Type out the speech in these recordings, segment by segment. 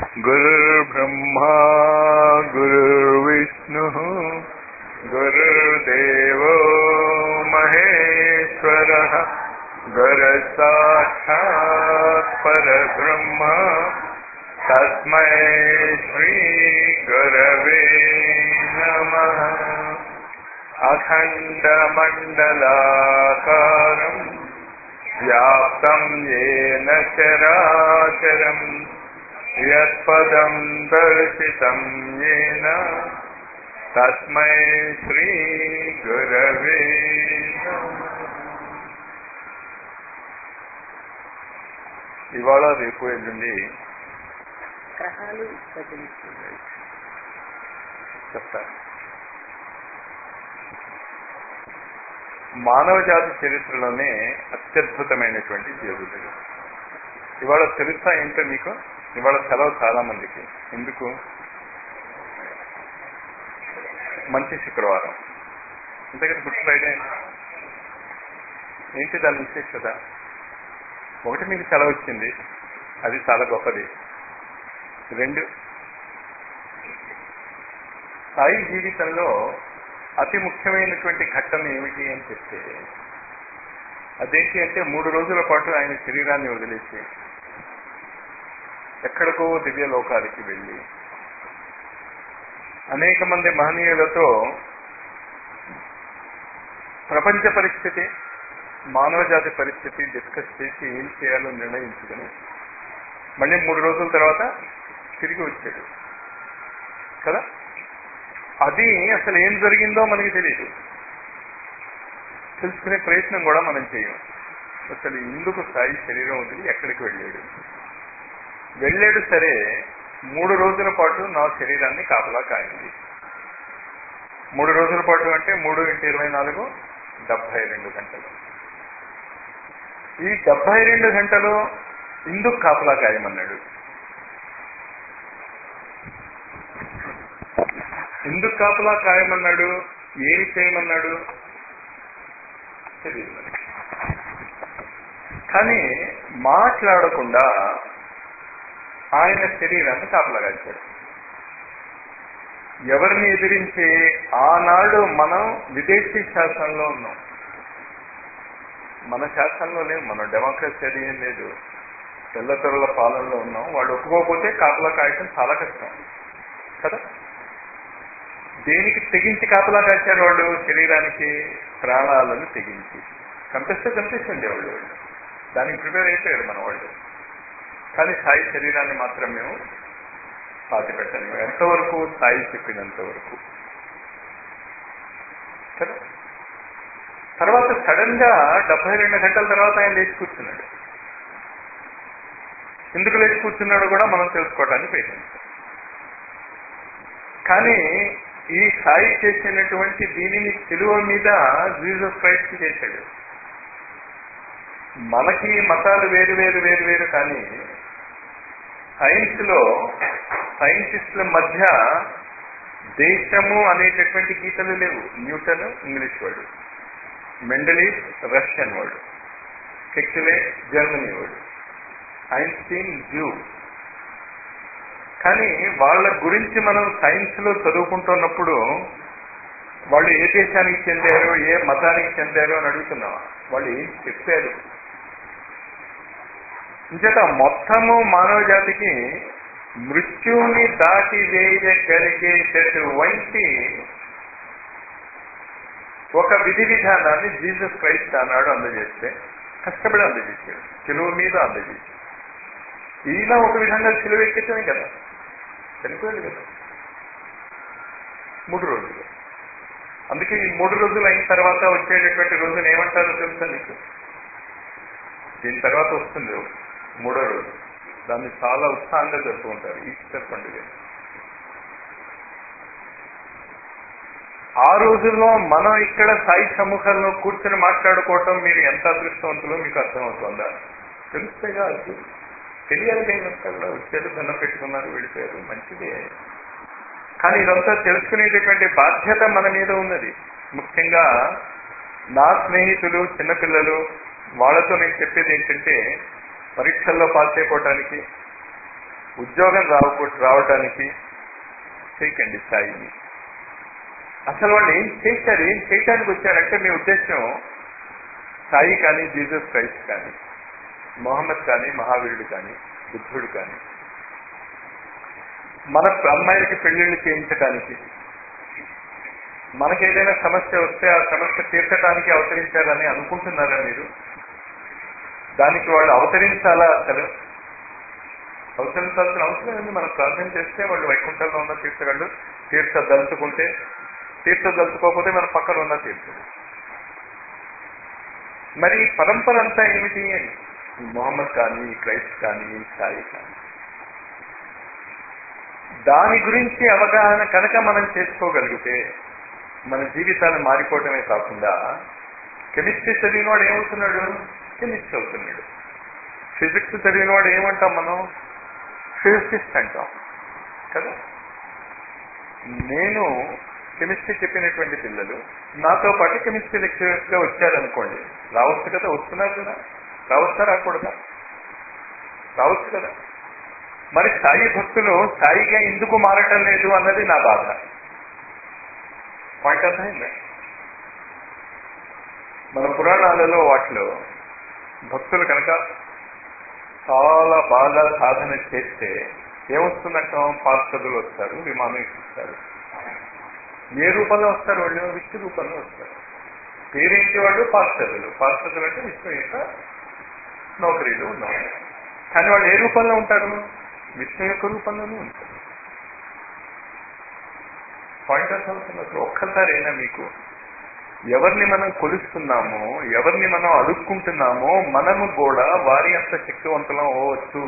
गुरुर्ब्रह्मा गुरुर्विष्णुः गुरुर्देवो महेश्वरः गुरसाक्षात् परब्रह्म तस्मै श्रीगुरवे नमः अखण्डमण्डलाकारम् व्याप्तम् येन चराचरम् यत्पदम् दर्शितम् येन तस्मै श्रीगुरवे ఇవాళ రేపు ఎల్లుండి గ్రహాలు బదిలిస్తున్నాయి చెప్తాను మానవ జాతి చరిత్రలోనే అత్యద్భుతమైనటువంటి దేవుడు ఇవాళ తెలుసా ఏంటో మీకు ఇవాళ సెలవు చాలా మందికి ఎందుకు మంచి శుక్రవారం అంతేకాదు గుడ్ ఫ్రైడే ఏంటి దాని విశేషత ఒకటి మీకు సెలవు వచ్చింది అది చాలా గొప్పది రెండు సాయి జీవితంలో అతి ముఖ్యమైనటువంటి ఘట్టం ఏమిటి అని చెప్తే అదేంటి అంటే మూడు రోజుల పాటు ఆయన శరీరాన్ని వదిలేసి ఎక్కడికో దివ్య లోకాలకి వెళ్ళి అనేక మంది మహనీయులతో ప్రపంచ పరిస్థితి మానవ జాతి పరిస్థితి డిస్కస్ చేసి ఏం చేయాలో నిర్ణయించుకుని మళ్ళీ మూడు రోజుల తర్వాత తిరిగి వచ్చాడు కదా అది అసలు ఏం జరిగిందో మనకి తెలియదు తెలుసుకునే ప్రయత్నం కూడా మనం చేయం అసలు ఎందుకు సాయి శరీరం వదిలి ఎక్కడికి వెళ్ళాడు వెళ్ళాడు సరే మూడు రోజుల పాటు నా శరీరాన్ని కాపలా కాయింది మూడు రోజుల పాటు అంటే మూడు ఇంటి ఇరవై నాలుగు డెబ్బై రెండు గంటలు ఈ డెబ్బై రెండు గంటలు ఇందుకు కాపలా కాయమన్నాడు ఎందుకు కాపలా కాయమన్నాడు ఏమి చేయమన్నాడు తెలియదు మరి. కానీ మాట్లాడకుండా ఆయన శరీరాన్ని కాపలా కాల్చాడు ఎవరిని ఎదిరించి ఆనాడు మనం విదేశీ శాసనంలో ఉన్నాం మన శాసనంలో లేవు మనం డెమోక్రసీ అది ఏం లేదు తెల్లతొరల పాలనలో ఉన్నాం వాళ్ళు ఒప్పుకోకపోతే కాపలా కాయటం చాలా కష్టం కదా దేనికి తెగించి కాపలా కాల్చారు వాళ్ళు శరీరానికి ప్రాణాలను తెగించి చంపేస్తే చంపేసి ఉండేవాళ్ళు వాళ్ళు దానికి ప్రిపేర్ అయిపోయారు మన వాళ్ళు కానీ సాయి శరీరాన్ని మాత్రం మేము పాతి పెట్టాలి ఎంతవరకు సాయి చెప్పినంత వరకు కదా తర్వాత సడన్ గా డెబ్బై రెండు గంటల తర్వాత ఆయన లేచి కూర్చున్నాడు ఎందుకు లేచి కూర్చున్నాడో కూడా మనం తెలుసుకోవడానికి ప్రయత్నించాం కానీ ఈ సాయి చేసినటువంటి దీనిని తెలువ మీద జీసస్ క్రైస్ట్ చేశాడు మనకి మతాలు వేరు వేరు వేరు వేరు కానీ సైన్స్ లో సైంటిస్టుల మధ్య దేశము అనేటటువంటి గీతలు లేవు న్యూటన్ ఇంగ్లీష్ వాడు మెండలీస్ రష్యన్ వాడు కెక్యులే జర్మనీ వాడు ఐన్స్టీన్ జూ కానీ వాళ్ళ గురించి మనం సైన్స్ లో చదువుకుంటున్నప్పుడు వాళ్ళు ఏ దేశానికి చెందారో ఏ మతానికి చెందారో అని అడుగుతున్నావా వాళ్ళు ఏం చెప్పారు ఇంచేత మొత్తము మానవ జాతికి మృత్యువుని దాటి వేయగలిగేటటువంటి ఒక విధి విధానాన్ని జీసస్ క్రైస్ట్ అన్నాడు అందజేస్తే కష్టపడి అందజేశాడు తెలుగు మీద అందజేశాడు ఈయన ఒక విధంగా సిలువ ఎక్కించమే కదా చనిపోయాడు కదా మూడు రోజులు అందుకే ఈ మూడు రోజులు అయిన తర్వాత వచ్చేటటువంటి రోజును ఏమంటారో తెలుసా నీకు దీని తర్వాత వస్తుంది మూడో రోజు దాన్ని చాలా ఉత్సాహంగా జరుపుకుంటారు ఈస్టర్ పండుగ ఆ రోజుల్లో మనం ఇక్కడ సాయి సముఖంలో కూర్చొని మాట్లాడుకోవటం మీరు ఎంత అదృష్టవంతులో మీకు అర్థమవుతుందా తెలుస్తేగా అది తెలియాలి కదా వచ్చారు దండం పెట్టుకున్నారు వెళ్ళిపోయారు మంచిదే కానీ ఇదంతా తెలుసుకునేటటువంటి బాధ్యత మన మీద ఉన్నది ముఖ్యంగా నా స్నేహితులు చిన్నపిల్లలు వాళ్ళతో నేను చెప్పేది ఏంటంటే పరీక్షల్లో పాస్ అయిపోవటానికి ఉద్యోగం రావు రావటానికి చేయకండి సాయిని అసలు వాళ్ళు ఏం చేశారు ఏం చేయటానికి వచ్చారంటే మీ ఉద్దేశం సాయి కానీ జీసస్ క్రైస్ట్ కానీ మొహమ్మద్ కానీ మహావీరుడు కానీ బుద్ధుడు కానీ మన అమ్మాయిలకి పెళ్లిళ్ళు చేయించడానికి మనకి ఏదైనా సమస్య వస్తే ఆ సమస్య తీర్చడానికి అవతరించారని అనుకుంటున్నారా మీరు దానికి వాళ్ళు అవతరించాలా అసలు అవతరించాల్సిన అవసరం ఏంది మనం ప్రార్థన చేస్తే వాళ్ళు వైకుంఠంలో ఉన్న తీర్చగలడు తీర్చదలుచుకుంటే తీర్చదలుచుకోకపోతే మన పక్కన ఉన్న తీర్చదు మరి పరంపర అంతా ఏమిటి అని ఈ మొహమ్మద్ కానీ ఈ క్రైస్ట్ కానీ ఈ సాయి కానీ దాని గురించి అవగాహన కనుక మనం చేసుకోగలిగితే మన జీవితాలు మారిపోవటమే కాకుండా కెమిస్ట్రీ చదివిన వాడు ఏమవుతున్నాడు కెమిస్ట్రీ అవుతున్నాడు ఫిజిక్స్ చదివిన వాడు ఏమంటాం మనం ఫిజిసిస్ట్ అంటాం కదా నేను కెమిస్ట్రీ చెప్పినటువంటి పిల్లలు నాతో పాటు కెమిస్ట్రీ లెక్చరర్స్ గా వచ్చారనుకోండి రావచ్చు కదా వస్తున్నారు కదా రావచ్చా రాకూడదా రావచ్చు కదా మరి సాయి భక్తులు సాయిగా ఎందుకు మారటం లేదు అన్నది నా బాధ పాయింట్ అర్థమైందా మన పురాణాలలో వాటిలో భక్తులు కనుక చాలా బాగా సాధన చేస్తే ఏమొస్తుందంటాం పార్షదులు వస్తారు విమానం ఇస్తారు ఏ రూపంలో వస్తారు వాళ్ళు విష్ణు రూపంలో వస్తారు పేరేంటి వాళ్ళు పార్షదులు పార్షదులు అంటే విష్ణు యొక్క నౌకరీలు ఉన్నారు కానీ వాళ్ళు ఏ రూపంలో ఉంటారు విష్ణు యొక్క రూపంలోనే ఉంటారు పాయింట్ అవుతుంది అసలు ఒక్కసారైనా మీకు ఎవరిని మనం కొలుస్తున్నామో ఎవరిని మనం అడుక్కుంటున్నామో మనము కూడా వారి అంత శక్తివంతులం అవ్వచ్చు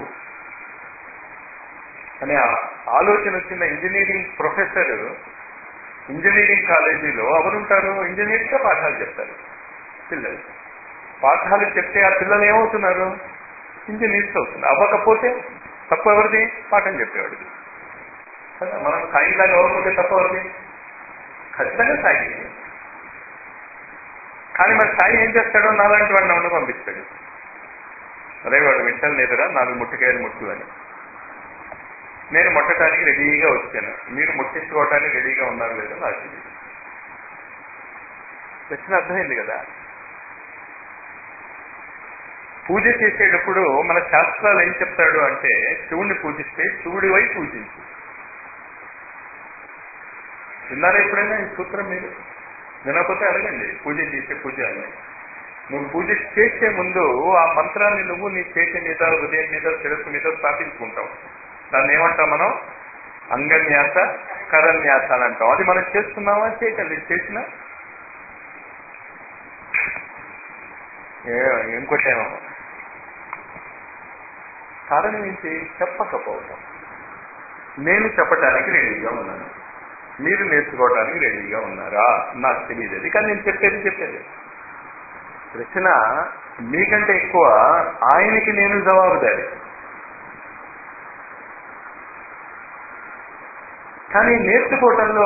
అనే ఆలోచన వచ్చిన ఇంజనీరింగ్ ప్రొఫెసర్ ఇంజనీరింగ్ కాలేజీలో ఎవరుంటారు ఇంజనీరింగ్ గా పాఠాలు చెప్తారు పిల్లలు పాఠాలు చెప్తే ఆ పిల్లలు ఏమవుతున్నారు ఇంజనీర్స్ అవుతున్నారు అవ్వకపోతే తప్పు ఎవరిది పాఠం చెప్పేవాడిది కదా మనం సాయిలాగా అవ్వకపోతే తప్పు ఎవరిది ఖచ్చితంగా సాయి కానీ మరి సాయి ఏం చేస్తాడో నాలాంటి వాడిని ఉండి పంపిస్తాడు అరే వాడు వింటం లేదురా నాలుగు ముట్టికాయలు ముట్టు అని నేను ముట్టడానికి రెడీగా వచ్చాను మీరు ముట్టించుకోవడానికి రెడీగా ఉన్నారు లేదో నాకు తెలియదు ప్రశ్న అర్థమైంది కదా పూజ చేసేటప్పుడు మన శాస్త్రాలు ఏం చెప్తాడు అంటే శివుణ్ణి పూజిస్తే శివుడివై పూజించు విన్నారా ఎప్పుడైనా ఈ సూత్రం మీరు వినకపోతే అడగండి పూజ చేసే పూజ అని నువ్వు పూజ చేసే ముందు ఆ మంత్రాన్ని నువ్వు నీ చేతి మీద హృదయం మీద శిరస్సు మీద స్థాపించుకుంటావు దాన్ని ఏమంటాం మనం అంగన్యాస కరన్యాస అని అంటాం అది మనం చేస్తున్నామా చేయటం చేసిన ఇంకోటేమో కారణం ఏంటి చెప్పకపోవటం నేను చెప్పటానికి రెడీగా ఉన్నాను మీరు నేర్చుకోవడానికి రెడీగా ఉన్నారా నాకు తెలియదు అది కానీ నేను చెప్పేది చెప్పేది ప్రశ్న మీకంటే ఎక్కువ ఆయనకి నేను జవాబుదారి కానీ నేర్చుకోవటంలో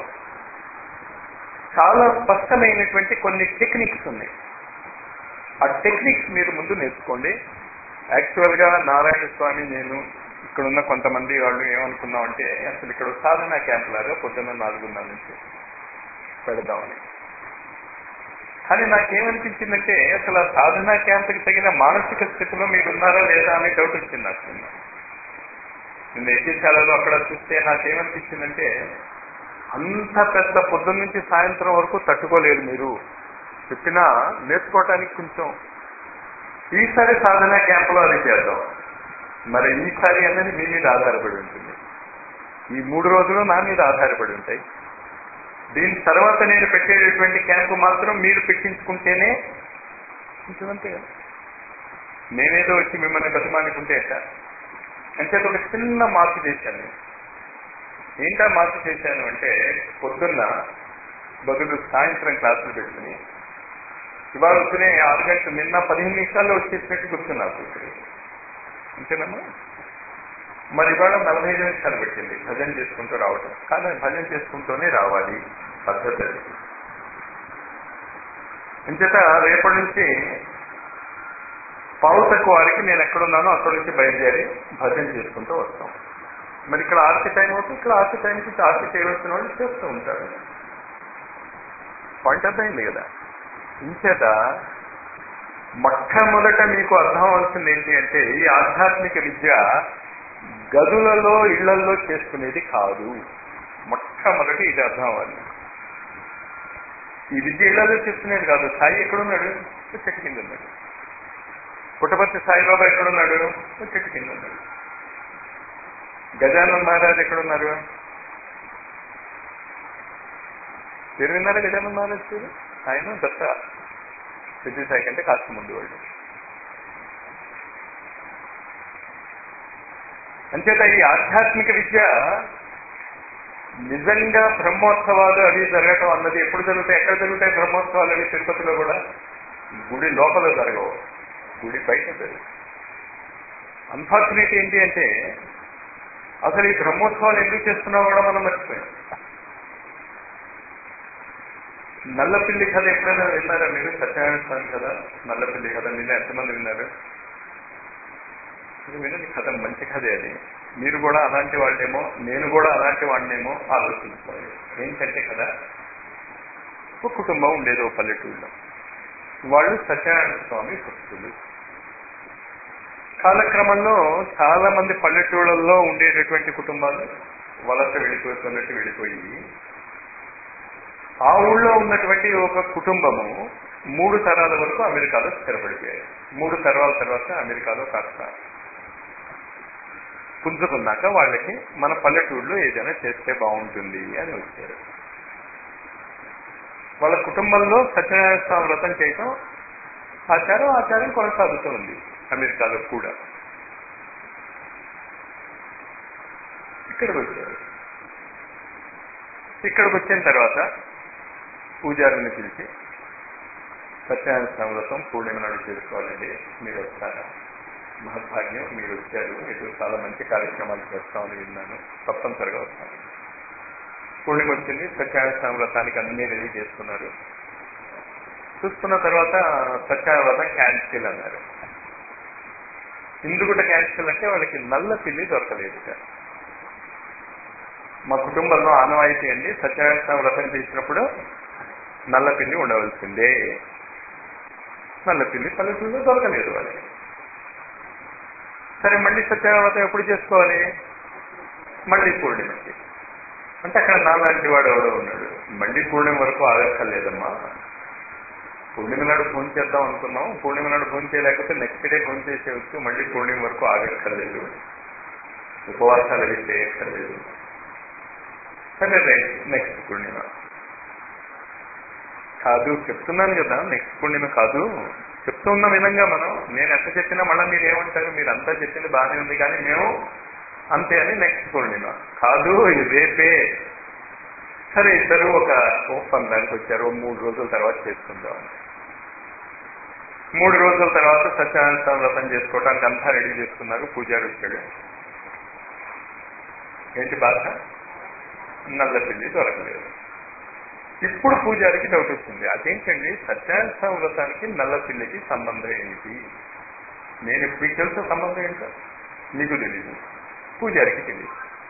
చాలా స్పష్టమైనటువంటి కొన్ని టెక్నిక్స్ ఉన్నాయి ఆ టెక్నిక్స్ మీరు ముందు నేర్చుకోండి యాక్చువల్ గా నారాయణ స్వామి నేను ఇక్కడ ఉన్న కొంతమంది వాళ్ళు ఏమనుకున్నాం అంటే అసలు ఇక్కడ సాధన క్యాంప్ లాగా పొద్దున్న నాలుగున్నర నుంచి పెడదామని కానీ నాకేమనిపించిందంటే అసలు ఆ సాధన క్యాంప్కి తగిన మానసిక స్థితిలో మీరు ఉన్నారా లేదా అనే డౌట్ వచ్చింది నాకు నిన్న నిన్న యజ్ఞశాలలో అక్కడ చూస్తే నాకేమనిపించిందంటే అంత పెద్ద పొద్దున్న నుంచి సాయంత్రం వరకు తట్టుకోలేరు మీరు చెప్పినా నేర్చుకోవటానికి కొంచెం ఈసారి సాధన క్యాంపులో అది చేద్దాం మరి ఈసారి అనేది మీ మీద ఆధారపడి ఉంటుంది ఈ మూడు రోజులు నా మీద ఆధారపడి ఉంటాయి దీని తర్వాత నేను పెట్టేటటువంటి క్యాంపు మాత్రం మీరు పెట్టించుకుంటేనే అంతే కదా నేనేదో వచ్చి మిమ్మల్ని బతిమానుకుంటే ఎట్ట అంటే ఒక చిన్న మార్పు చేశాను నేను. ఏంటా మార్పు చేశాను అంటే పొద్దున్న బదులు సాయంత్రం క్లాసులు పెట్టుకుని ఇవాళ వచ్చిన ఆరు గంటలు నిన్న పదిహేను నిమిషాల్లో వచ్చేసినట్టు గుర్తున్నారు ఇక్కడ అంతేనమ్మా మరి ఇవాళ నలభై ఐదు నిమిషాలు పెట్టింది భజన చేసుకుంటూ రావటం కానీ భజన చేసుకుంటూనే రావాలి పద్ధతి అది ఇంచేత రేపటి నుంచి పావు తక్కువ వారికి నేను ఎక్కడున్నానో అక్కడి నుంచి బయలుదేరి భజన చేసుకుంటూ వస్తాం మరి ఇక్కడ ఆర్తి టైం అవుతుంది ఇక్కడ ఆర్తి టైంకి ఆర్తి చేయవలసిన వాళ్ళు చేస్తూ ఉంటారు పాయింట్ అర్థమైంది కదా ఇంచేత మొట్టమొదట మీకు అర్థం అవుతుంది ఏంటి అంటే ఈ ఆధ్యాత్మిక విద్య గదులలో ఇళ్లలో చేసుకునేది కాదు మొట్టమొదటి ఇది అర్థం అవ్వాలి ఈ విద్య ఇళ్లలో చేసుకునేది కాదు సాయి ఎక్కడున్నాడు చెట్టు కింద ఉన్నాడు పుట్టపర్తి సాయిబాబా ఎక్కడున్నాడు చెట్టు కింద ఉన్నాడు గజానన్ మహారాజ్ ఎక్కడున్నారు పేరు విన్నారా గజానన్ మహారాజ్ పేరు ఆయన దత్త సిద్ధి సాయి కంటే కాస్త ముందు వాళ్ళు అంచేత ఈ ఆధ్యాత్మిక విద్య నిజంగా బ్రహ్మోత్సవాలు అవి జరగటం అన్నది ఎప్పుడు జరుగుతాయి ఎక్కడ జరుగుతాయి బ్రహ్మోత్సవాలు అవి తిరుపతిలో కూడా గుడి లోపల జరగవు గుడి బయట జరుగు అన్ఫార్చునేట్ ఏంటి అంటే అసలు ఈ బ్రహ్మోత్సవాలు ఎందుకు చేస్తున్నావు కూడా మనం మర్చిపోయాం నల్లపిల్లి కథ ఎప్పుడైనా విన్నారా మీరు సత్యనారాయణ స్వామి కథ నల్లపిల్లి కథ నిన్న ఎంతమంది విన్నారు ఇది వినండి కథ మంచి కథే అది మీరు కూడా అలాంటి వాళ్ళేమో నేను కూడా అలాంటి వాడినేమో ఆలోచించుకోవాలి ఏంటంటే కదా ఒక కుటుంబం ఉండేది ఓ పల్లెటూరులో వాళ్ళు సత్యనారాయణ స్వామి భక్తులు కాలక్రమంలో చాలా మంది పల్లెటూళ్ళల్లో ఉండేటటువంటి కుటుంబాలు వలస వెళ్ళిపోతున్నట్టు వెళ్ళిపోయి ఆ ఊళ్ళో ఉన్నటువంటి ఒక కుటుంబము మూడు తరాల వరకు అమెరికాలో స్థిరపడిపోయాయి మూడు తరాల తర్వాత అమెరికాలో కాస్త పుంజుకున్నాక వాళ్ళకి మన పల్లెటూరులో ఏదైనా చేస్తే బాగుంటుంది అని వచ్చారు వాళ్ళ కుటుంబంలో సత్యనారాయణ స్వామి వ్రతం చేయటం ఆచారం ఆచారం కొనసాగుతూ ఉంది అమెరికాలో కూడా ఇక్కడికి వచ్చారు ఇక్కడికి వచ్చిన తర్వాత పూజారిని పిలిచి సత్యనారాయణ స్వామి వ్రతం పూర్ణిమ నాడు చేసుకోవాలండి మీరు వస్తారా మహద్భాగ్యం మీరు వచ్చారు మీరు చాలా మంచి కార్యక్రమాలు చేస్తామని విన్నాను తప్పనిసరిగా వస్తాను పూర్ణిమ వచ్చింది సత్యనారాయణ స్వామి వ్రతానికి అన్ని రెడీ చేసుకున్నారు చూసుకున్న తర్వాత సత్యనారాయణ వ్రతం క్యాన్సిల్ అన్నారు ఎందుకుట క్యాన్సిల్ అంటే వాళ్ళకి నల్ల పిల్లి దొరకలేదు మా కుటుంబంలో ఆనవాయితీ అండి సత్యనారాయణ స్వామి వ్రతం చేసినప్పుడు నల్ల పిల్లి ఉండవలసిందే నల్ల పిల్లి పల్లెటూరులో దొరకలేదు వాళ్ళకి సరే మళ్ళీ సత్యనారాయణ వ్రతం ఎప్పుడు చేసుకోవాలి మళ్ళీ పూర్ణిమకి అంటే అక్కడ నాలాంటి వాడు ఎవడో ఉన్నాడు మళ్ళీ పూర్ణిమ వరకు ఆగక్కర్లేదమ్మా పూర్ణిమ నాడు ఫోన్ చేద్దాం అనుకున్నాం పూర్ణిమ నాడు ఫోన్ చేయలేకపోతే నెక్స్ట్ డే ఫోన్ చేసేవచ్చు మళ్ళీ పూర్ణిమ వరకు ఆగక్కర్లేదు ఉపవాసాలు అవి చేయక్కర్లేదు సరే రైట్ నెక్స్ట్ పూర్ణిమ కాదు చెప్తున్నాను కదా నెక్స్ట్ పూర్ణిమ కాదు చెప్తున్న విధంగా మనం నేను ఎంత చెప్పినా మళ్ళీ మీరు ఏమంటారు మీరు అంతా చెప్పింది బాగానే ఉంది కానీ మేము అంతే అని నెక్స్ట్ పూర్ణిమ కాదు ఇది రేపే సరే ఇద్దరు ఒక ఒప్పందానికి వచ్చారు మూడు రోజుల తర్వాత చేసుకుందాం మూడు రోజుల తర్వాత సత్యనారాయణ స్వామి వ్రతం చేసుకోవడానికి అంతా రెడీ చేసుకున్నారు పూజారి వచ్చాడు ఏంటి బాధ నల్ల పిల్లి దొరకలేదు ఇప్పుడు పూజారికి డౌట్ వచ్చింది అదేంటండి సత్యనారాయణ స్వామి వ్రతానికి నల్ల పిల్లికి సంబంధం ఏంటి నేను మీకు తెలుసు సంబంధం ఏంటో మీకు తెలియదు పూజారికి తెలియదు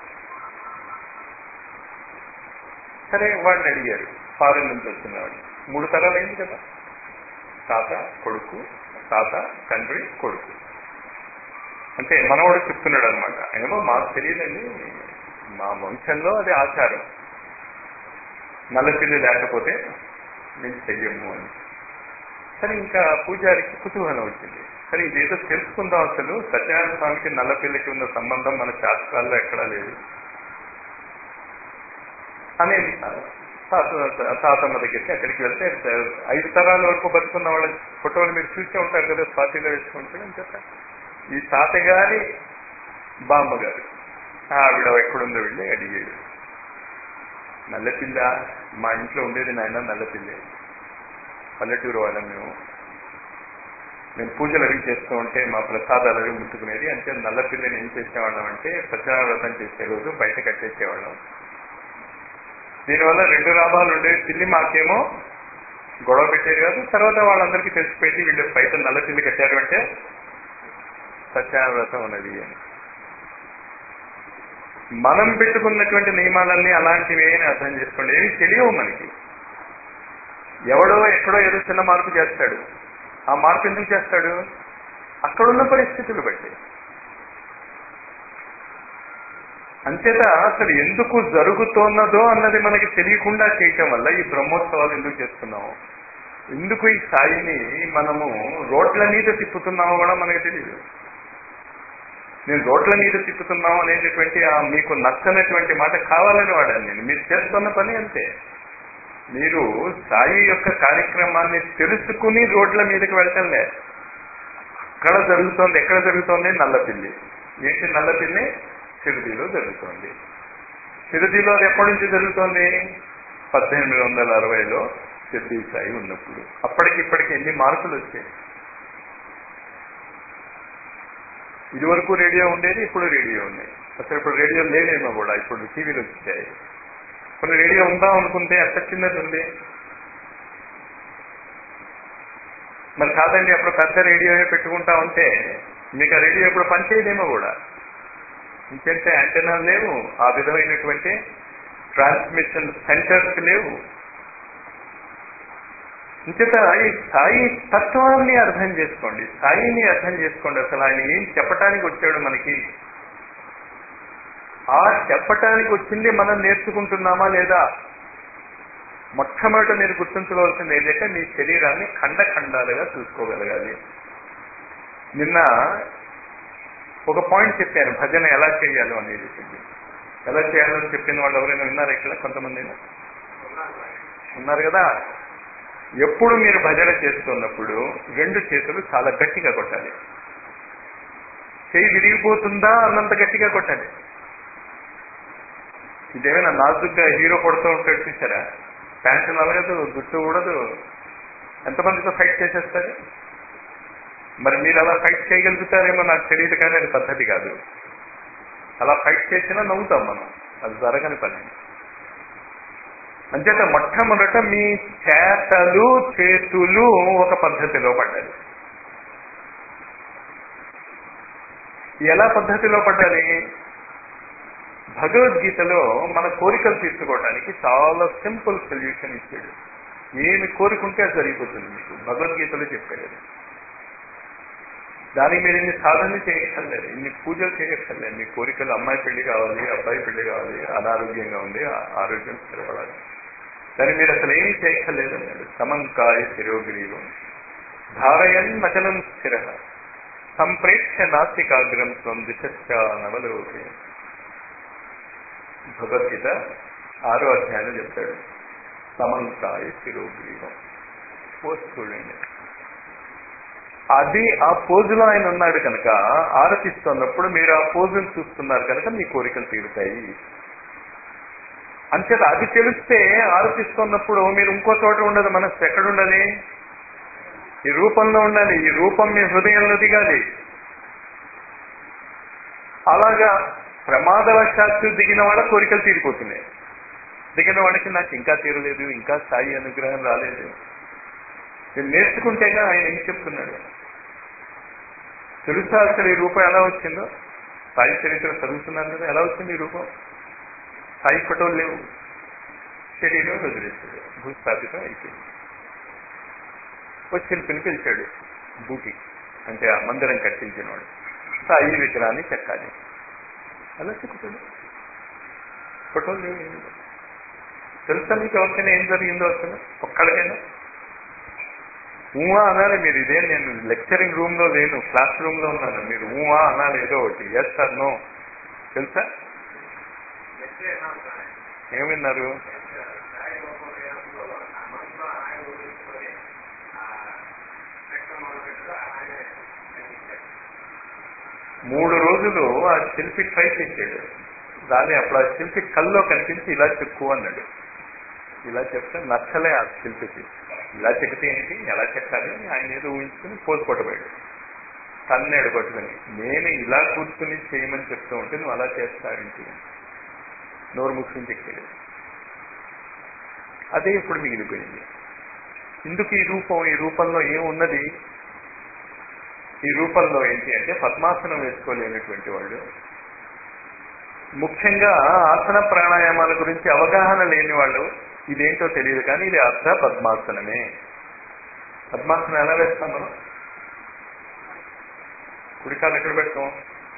సరే వాడిని అడిగారు ఫారెన్ నుంచి వచ్చినవాడు మూడు తరాలు అయింది కదా తాత కొడుకు తాత తండ్రి కొడుకు అంటే మనవాడు చెప్తున్నాడు అనమాట ఏమో మాకు తెలియదండి మా వంశంలో అది ఆచారం నల్లపిల్లి లేకపోతే మేము చెయ్యము అని సరే ఇంకా పూజారికి కుతూహలం వచ్చింది సరే ఇదేదో తెలుసుకుందాం అసలు సత్యనారాయణ స్వామికి నల్లపిల్లికి ఉన్న సంబంధం మన శాస్త్రాల్లో ఎక్కడా లేదు అని తాత తాతమ్మ దగ్గరికి అక్కడికి వెళ్తే ఐదు తరాల వరకు బతుకున్న వాళ్ళ ఫోటోలు మీరు చూసే ఉంటారు కదా పార్టీలో వేసుకుంటే అని చెప్పారు ఈ తాతగారి బామ్మగారు ఆవిడ ఎక్కడుందో వెళ్ళి అడిగాడు నల్లపిల్ల మా ఇంట్లో ఉండేది నాయన నల్లపిల్లి పల్లెటూరు వాళ్ళం మేము మేము పూజలు అవి చేస్తూ ఉంటే మా ప్రసాదాలు అవి ముట్టుకునేది అంటే నల్లపిల్లని ఏం చేసేవాళ్ళం అంటే సత్యనారాయణ వ్రతం చేసే రోజు బయట కట్టేసేవాళ్ళం దీనివల్ల రెండు లాభాలు ఉండేవి పిల్లి మాకేమో గొడవ పెట్టేది కాదు తర్వాత వాళ్ళందరికీ తెలిసిపెట్టి వీళ్ళు బయట నల్ల పిల్లి కట్టారు అంటే సత్యనారాయణ వ్రతం ఉన్నది అని మనం పెట్టుకున్నటువంటి నియమాలన్నీ అలాంటివి అని అర్థం చేసుకోండి ఏమి తెలియవు మనకి ఎవడో ఎక్కడో ఏదో చిన్న మార్పు చేస్తాడు ఆ మార్పు ఎందుకు చేస్తాడు అక్కడున్న పరిస్థితులు బట్టి అంచేత అసలు ఎందుకు జరుగుతున్నదో అన్నది మనకి తెలియకుండా చేయటం వల్ల ఈ బ్రహ్మోత్సవాలు ఎందుకు చేస్తున్నాము ఎందుకు ఈ స్థాయిని మనము రోడ్ల మీద తిప్పుతున్నామో కూడా మనకు తెలియదు నేను రోడ్ల మీద తిప్పుతున్నాం అనేటటువంటి ఆ మీకు నచ్చనటువంటి మాట కావాలని వాడాను నేను మీరు చేస్తున్న పని అంతే మీరు సాయి యొక్క కార్యక్రమాన్ని తెలుసుకుని రోడ్ల మీదకి వెళ్ళటంలే ఎక్కడ జరుగుతోంది ఎక్కడ జరుగుతోంది నల్లపిల్లి ఏంటి నల్లపిల్లి షిరిడీలో జరుగుతోంది షిరిడీలో అది ఎప్పటి నుంచి జరుగుతోంది పద్దెనిమిది వందల అరవైలో షిరిడీ సాయి ఉన్నప్పుడు అప్పటికిప్పటికి ఎన్ని మార్పులు వచ్చాయి ఇదివరకు రేడియో ఉండేది ఇప్పుడు రేడియో ఉన్నాయి అసలు ఇప్పుడు రేడియో లేదేమో కూడా ఇప్పుడు టీవీలు వచ్చాయి కొన్ని రేడియో ఉందాం అనుకుంటే ఎంత చిన్నది ఉంది మరి కాదండి అప్పుడు పెద్ద రేడియో పెట్టుకుంటా ఉంటే మీకు ఆ రేడియో ఇప్పుడు పనిచేయదేమో కూడా ఇంకంటే యాంటెనా లేవు ఆ విధమైనటువంటి ట్రాన్స్మిషన్ సెంటర్స్ లేవు ఇంచేత ఈ స్థాయి తత్వాన్ని అర్థం చేసుకోండి స్థాయిని అర్థం చేసుకోండి అసలు ఆయన ఏం చెప్పటానికి వచ్చాడు మనకి ఆ చెప్పటానికి వచ్చింది మనం నేర్చుకుంటున్నామా లేదా మొట్టమొదట మీరు గుర్తుంచుకోవాల్సింది ఏంటంటే మీ శరీరాన్ని ఖండ ఖండాలుగా చూసుకోగలగాలి నిన్న ఒక పాయింట్ చెప్పాను భజన ఎలా చేయాలో అనేది చెప్పి ఎలా చేయాలో చెప్పిన వాళ్ళు ఎవరైనా విన్నారు ఇక్కడ కొంతమంది ఉన్నారు కదా ఎప్పుడు మీరు భజన చేస్తున్నప్పుడు రెండు చేతులు చాలా గట్టిగా కొట్టాలి చేయి విరిగిపోతుందా అన్నంత గట్టిగా కొట్టాలి ఇదేమైనా నాజుగ్గా హీరో కొడుతూ ఉంటాడు చూసారా ప్యాంటు నలగదు గుట్టు కూడదు ఎంతమందితో ఫైట్ చేసేస్తారు మరి మీరు అలా ఫైట్ చేయగలుగుతారేమో నాకు తెలియదు కానీ అది పద్ధతి కాదు అలా ఫైట్ చేసినా నవ్వుతాం మనం అది జరగని పని అంచేత మొట్టమొదట మీ చేతలు చేతులు ఒక పద్ధతిలో పడ్డాలి ఎలా పద్ధతిలో పడ్డాలి భగవద్గీతలో మన కోరికలు తీర్చుకోవడానికి చాలా సింపుల్ సొల్యూషన్ ఇచ్చాడు ఏమి కోరుకుంటే అది జరిగిపోతుంది మీకు భగవద్గీతలో చెప్పాడు అది. దానికి మీరు ఇన్ని సాధనలు చేయక్కర్లేదు ఇన్ని పూజలు చేయక్కర్లేదు మీ కోరికలు అమ్మాయి పెళ్లి కావాలి అబ్బాయి పెళ్లి కావాలి అనారోగ్యంగా ఉంది ఆ- ఆరోగ్యం స్థిరపడాలి దాన్ని మీరు అసలు ఏమీ చేయక్కర్లేదు అన్నాడు సమంకాయ శిరోగ్రీవం ధారయన్ నచనం స్థిర సంప్రేక్ష నాస్తికాగ్రం స్వం దిశ నవలోకే భగవద్గీత ఆరో అధ్యాయంలో చెప్తాడు సమంకాయ శిరోగ్రీవం పోస్ట్ చూడండి అది ఆ పోజులో ఆయన ఉన్నాడు కనుక ఆరతిస్తున్నప్పుడు మీరు ఆ పోజును చూస్తున్నారు కనుక మీ కోరికలు తీరుతాయి అంచేత అది తెలిస్తే ఆరతిస్తున్నప్పుడు మీరు ఇంకో చోట ఉండదు మనస్సు ఎక్కడ ఉండాలి ఈ రూపంలో ఉండాలి ఈ రూపం మీ హృదయంలో దిగాలి అలాగా ప్రమాదవశాత్తు దిగిన వాళ్ళ కోరికలు తీరిపోతున్నాయి దిగిన వాడికి నాకు ఇంకా తీరలేదు ఇంకా స్థాయి అనుగ్రహం రాలేదు నేను నేర్చుకుంటేగా ఆయన ఏం చెప్తున్నాడు తెలుసా అసలు ఈ రూపం ఎలా వచ్చిందో సాయి చరిత్ర చదువుతున్నాను కదా ఎలా వచ్చింది ఈ రూపం సాయి ఫోటోలు లేవు శరీరం వదిలేస్తాడు భూస్థాపితం అయిపోయింది ఒక శిల్పిని పిలిచాడు బూటి అంటే ఆ మందిరం కట్టించినవాడు సాయి విగ్రహాన్ని చెక్కాలి అలా చెక్కుతాడు ఫోటోలు లేవు ఏమీ లేవు. తెలుసా మీకు ఎవరికైనా ఏం జరిగిందో అసలు ఒక్కడికైనా ఊహా అనాలి మీరు ఇదే నేను లెక్చరింగ్ రూమ్ లో లేను క్లాస్ రూమ్ లో ఉన్నాను మీరు ఊహా అనాలి ఏదో ఒకటి ఎస్ సార్ నో తెలుసా ఏం విన్నారు మూడు రోజులు ఆ శిల్పి ట్రై చేసాడు దాన్ని అప్పుడు ఆ శిల్పి కల్లో కనిపించి ఇలా చెక్కు అన్నాడు ఇలా చెప్తే నచ్చలే ఆ శిల్పికి ఇలా చెక్కితే ఏంటి ఎలా చెక్కాలి అని ఆయన ఏదో ఊహించుకుని పోజు కొట్టబోయాడు తన్నేడు కొట్టుకుని నేను ఇలా కూర్చుని చేయమని చెప్తూ ఉంటే నువ్వు అలా చేస్తావేంటి నోరు ముసుకుని చెక్కాడు అదే ఇప్పుడు మిగిలిపోయింది ఎందుకు ఈ రూపం ఈ రూపంలో ఏమున్నది ఈ రూపంలో ఏంటి అంటే పద్మాసనం వేసుకోలేనటువంటి వాళ్ళు ముఖ్యంగా ఆసన ప్రాణాయామాల గురించి అవగాహన లేని వాళ్ళు ఇదేంటో తెలియదు కానీ ఇది అర్ధ పద్మాసనమే పద్మాసనం ఎలా వేస్తాం మనం కుడికాలు ఎక్కడ పెడతాం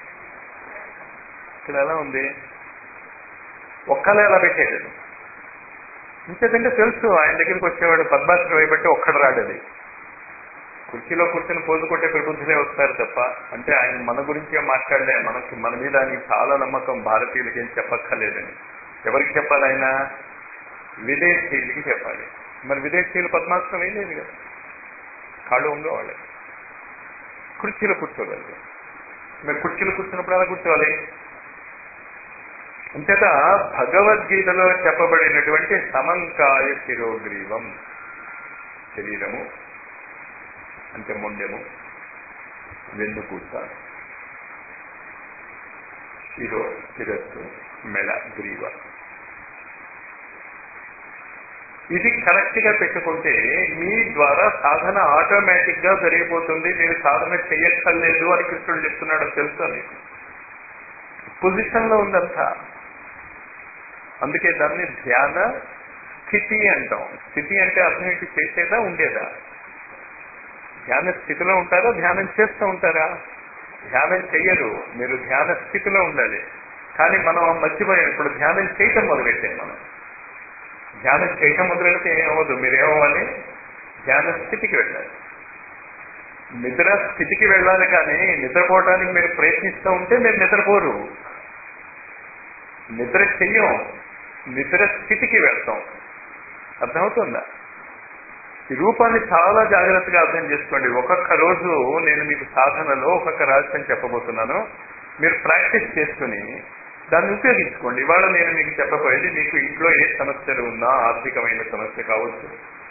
ఇక్కడ ఎలా ఉంది ఒక్కలే ఎలా పెట్టేది ఇంకేదంటే తెలుసు ఆయన దగ్గరికి వచ్చేవాడు పద్మాసనం వేయబట్టి ఒక్కడ రాడది కుర్చీలో కూర్చొని పోజు కొట్టే ప్రబుద్ధులే వస్తారు తప్ప అంటే ఆయన మన గురించే మాట్లాడలే మనకి మన మీద ఆయనకి చాలా నమ్మకం భారతీయులకి ఏం చెప్పక్కర్లేదని ఎవరికి చెప్పాలి ఆయన విదేశీయులకి చెప్పాలి మరి విదేశీయులు పద్మాసనం వేయలేదు కదా కాళ్ళు ఉండేవాళ్ళు కుర్చీలో కూర్చోగలరు మరి కుర్చీలో కూర్చున్నప్పుడు ఎలా కూర్చోవాలి అంతేత భగవద్గీతలో చెప్పబడినటువంటి సమంకాయ శిరోగ్రీవం శరీరము అంటే మొండెము వెన్నుపూస శిరో శిరస్సు మెడ గ్రీవ ఇది కరెక్ట్ గా పెట్టుకుంటే మీ ద్వారా సాధన ఆటోమేటిక్ గా జరిగిపోతుంది మీరు సాధన చెయ్యక్కర్లేదు అని కృష్ణుడు చెప్తున్నాడో తెలుసా మీకు పొజిషన్ లో ఉందంతా అందుకే దాన్ని ధ్యాన స్థితి అంటాం స్థితి అంటే అర్థం ఏంటి చేసేదా ఉండేదా ధ్యాన స్థితిలో ఉంటారా ధ్యానం చేస్తూ ఉంటారా ధ్యానం చెయ్యరు మీరు ధ్యాన స్థితిలో ఉండాలి కానీ మనం మర్చిపోయాం ఇప్పుడు ధ్యానం చేయటం మొదలెట్టాం మనం ధ్యానం చేయటం మొదలెడితే ఏమవ్వదు మీరేమవ్వాలి ధ్యాన స్థితికి వెళ్ళాలి నిద్ర స్థితికి వెళ్ళాలి కానీ నిద్రపోవడానికి మీరు ప్రయత్నిస్తూ ఉంటే మీరు నిద్రపోరు నిద్ర చెయ్యం నిద్ర స్థితికి వెళ్తాం అర్థమవుతుందా ఈ రూపాన్ని చాలా జాగ్రత్తగా అర్థం చేసుకోండి ఒక్కొక్క రోజు నేను మీకు సాధనలో ఒక్కొక్క రహస్యం చెప్పబోతున్నాను మీరు ప్రాక్టీస్ చేసుకుని దాన్ని ఉపయోగించుకోండి ఇవాళ నేను మీకు చెప్పబోయేది మీకు ఇంట్లో ఏ సమస్యలు ఉన్నా ఆర్థికమైన సమస్య కావచ్చు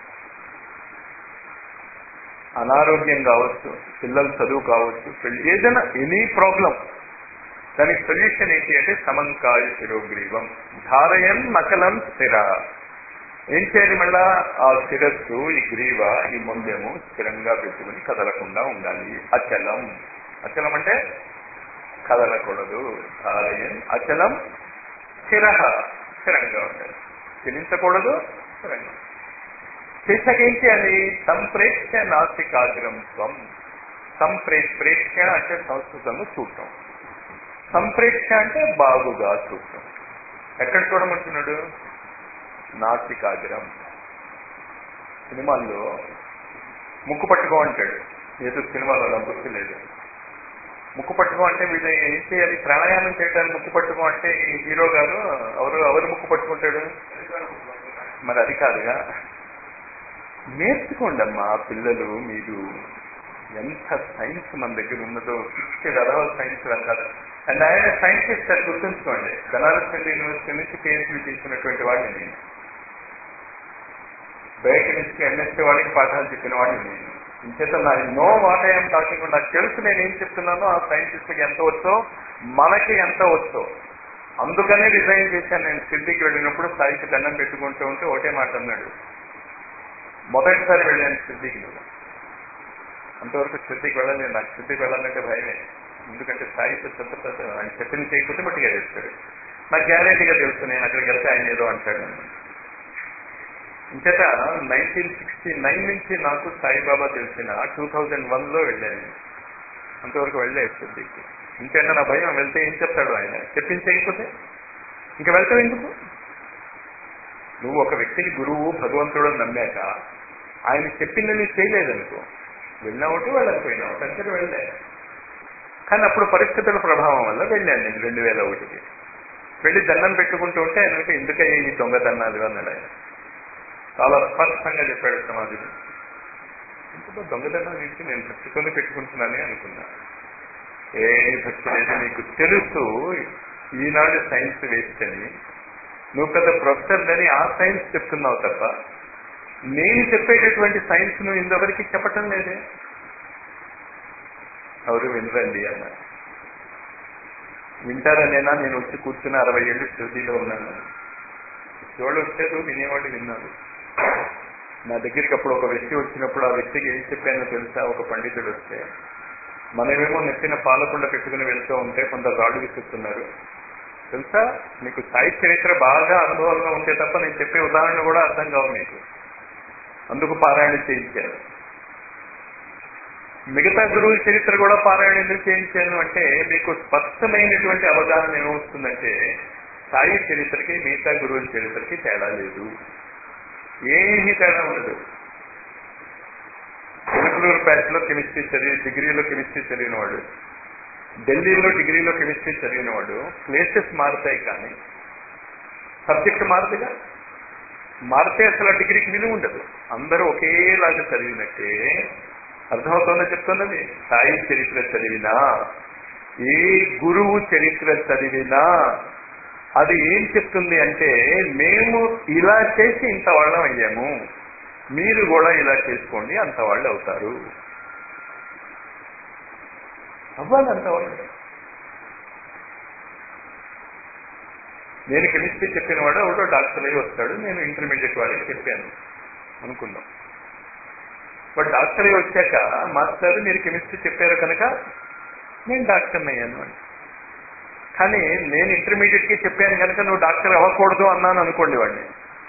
అనారోగ్యం కావచ్చు పిల్లల చదువు కావచ్చు పెళ్లి ఏదైనా ఎనీ ప్రాబ్లం దానికి సొల్యూషన్ ఏంటి అంటే సమంకాయ శిరోగ్రీవం ధారయం మకలం స్థిర ఏం చేయాలి మళ్ళా ఆ శిరస్సు ఈ గ్రీవ ఈ మొండెము స్థిరంగా పెట్టుకుని కదలకుండా ఉండాలి అచలం అచలం అంటే కదలకూడదు ధారయం అచలం స్థిర స్థిరంగా ఉండాలి చెలించకూడదు స్థిరంగా చేశాక ఏం చేయాలి సంప్రేక్ష నాసికాగ్రం స్వం సంప్రేక్ష ప్రేక్ష అంటే సంస్కృతంలో చూడటం సంప్రేక్ష అంటే బాగుగా చూడటం ఎక్కడ చూడమంటున్నాడు నాసికాగ్రం సినిమాల్లో ముక్కు పట్టుకో అంటాడు ఏదో సినిమాలో అలా గుర్తులేదు ముక్కు పట్టుకో అంటే వీళ్ళు ఏం చేయాలి ప్రాణాయామం చేయడానికి ముక్కు పట్టుకో అంటే ఈ హీరో గారు ఎవరు ఎవరు ముక్కు పట్టుకుంటాడు మరి అది కాదుగా నేర్చుకోండి అమ్మా పిల్లలు మీరు ఎంత సైన్స్ మన దగ్గర ఉన్నదో పిచ్చి రథవ సైన్స్ వెనకాల అండ్ ఆయన సైంటిస్ట్ అది గుర్తుంచుకోండి బెనారస్ హిందూ యూనివర్సిటీ నుంచి పిహెచ్డీ చేసినటువంటి వాడిని నేను బయట నుంచి ఎంఎస్సీ వాడికి పాఠాలు చెప్పిన వాడిని నేను ఇంచేత నా నో వాట్ ఐఎమ్ టాకింగ్ నాకు తెలుసు నేను ఏం చెప్తున్నానో ఆ సైంటిస్ట్కి ఎంత వచ్చో మనకి ఎంత వచ్చో అందుకనే రిజైన్ చేశాను నేను సిద్ధికి వెళ్ళినప్పుడు స్థాయికి దండం పెట్టుకుంటూ ఉంటే ఒకటే మాట అన్నాడు మొదటిసారి వెళ్ళాను సిద్ధికి నువ్వు అంతవరకు శుద్ధికి వెళ్ళలేదు నాకు శుద్ధికి వెళ్ళాలంటే భయమే ఎందుకంటే స్థాయి చెత్త ఆయన చెప్పిన చేయకపోతే బట్టిగా చేస్తాడు నాకు గ్యారెంటీగా తెలుసు నేను అక్కడికి వెళ్తే ఆయన ఏదో అంటాడు ఇంతట నైన్టీన్ సిక్స్టీ నైన్ నుంచి నాకు సాయిబాబా తెలిసిన టూ థౌజండ్ వన్ లో వెళ్ళాను అంతవరకు వెళ్ళలేదు శుద్ధికి ఇంకేంటే నా భయం వెళ్తే ఏం చెప్తాడు ఆయన చెప్పించకపోతే ఇంకా వెళ్తావు ఎందుకు నువ్వు ఒక వ్యక్తికి గురువు భగవంతుడు అని నమ్మాక ఆయన చెప్పింది నీకు చేయలేదనుకో వెళ్ళినా ఒకటి వెళ్ళకపోయినా ఒకటి అంతే వెళ్ళే కానీ అప్పుడు పరిస్థితుల ప్రభావం వల్ల వెళ్ళాను నేను రెండు వేల ఒకటికి వెళ్ళి దండం పెట్టుకుంటూ ఉంటే ఆయన అంటే ఎందుకయ్యా ఈ దొంగదన్నాలు అన్నాడు ఆయన చాలా స్పష్టంగా చెప్పాడు సమాధిలో ఇంకొక దొంగదన్నాలు ఇంటి నేను భక్తితోనే పెట్టుకుంటున్నానే అనుకున్నా ఏ భక్తి లేదు నీకు తెలుసు ఈనాడు సైన్స్ వేస్ట్ అని నువ్వు పెద్ద ప్రొఫెసర్ అని ఆ సైన్స్ చెప్తున్నావు తప్ప నేను చెప్పేటటువంటి సైన్స్ నువ్వు ఇంతవరకు చెప్పటం లేదే ఎవరు వినరండి అన్న వింటారనేనా నేను వచ్చి కూర్చుని అరవై ఏళ్ళు శృతిలో ఉన్నాను ఎవరు వచ్చారు వినేవాళ్ళు విన్నారు నా దగ్గరికి అప్పుడు ఒక వ్యక్తి వచ్చినప్పుడు ఆ వ్యక్తికి ఏం చెప్పానో తెలుసా ఒక పండితుడు వస్తే మనమేమో నెత్తిన పాలకుండ పెట్టుకుని వెళ్తూ ఉంటే కొంత రాడు విసురుతున్నారు తెలుసా మీకు సాయి చరిత్ర బాగా అనుభవంగా ఉంటే తప్ప నేను చెప్పే ఉదాహరణ కూడా అర్థం కావు మీకు అందుకు పారాయణ చేయించారు మిగతా గురువుల చరిత్ర కూడా పారాయణ ఎందుకు చేయించాను అంటే మీకు స్పష్టమైనటువంటి అవగాహన ఏమవుతుందంటే సాయి చరిత్రకి మిగతా గురువుల చరిత్రకి తేడా లేదు ఏమీ తేడా ఉండదు చిలుకలూరు బ్యాచ్ లో కెమిస్ట్రీ చదివి డిగ్రీలో కెమిస్ట్రీ చదివిన వాడు ఢిల్లీలో డిగ్రీలో కెమిస్ట్రీ చదివిన వాడు ప్లేసెస్ మారుతాయి కానీ సబ్జెక్ట్ మారుతుగా మారితే అసలు ఆ డిగ్రీకి విలువ ఉండదు అందరూ ఒకేలాగా చదివినట్టే అర్థమవుతుందో చెప్తున్నది సాయి చరిత్ర చదివినా ఏ గురువు చరిత్ర చదివినా అది ఏం చెప్తుంది అంటే మేము ఇలా చేసి ఇంత వాళ్ళం అయ్యాము మీరు కూడా ఇలా చేసుకోండి అంత వాళ్ళు అవుతారు అవ్వాలి అంత వాళ్ళు నేను కెమిస్ట్రీ చెప్పిన వాడు ఒకటో డాక్టర్ అయి వస్తాడు నేను ఇంటర్మీడియట్ వాడికి చెప్పాను అనుకుందాం బట్ డాక్టర్ అయి వచ్చాక మాస్టర్ మీరు కెమిస్ట్రీ చెప్పారు కనుక నేను డాక్టర్ని అయ్యాను అని కానీ నేను ఇంటర్మీడియట్ కి చెప్పాను కనుక నువ్వు డాక్టర్ అవ్వకూడదు అన్నాను అనుకోండి వాడిని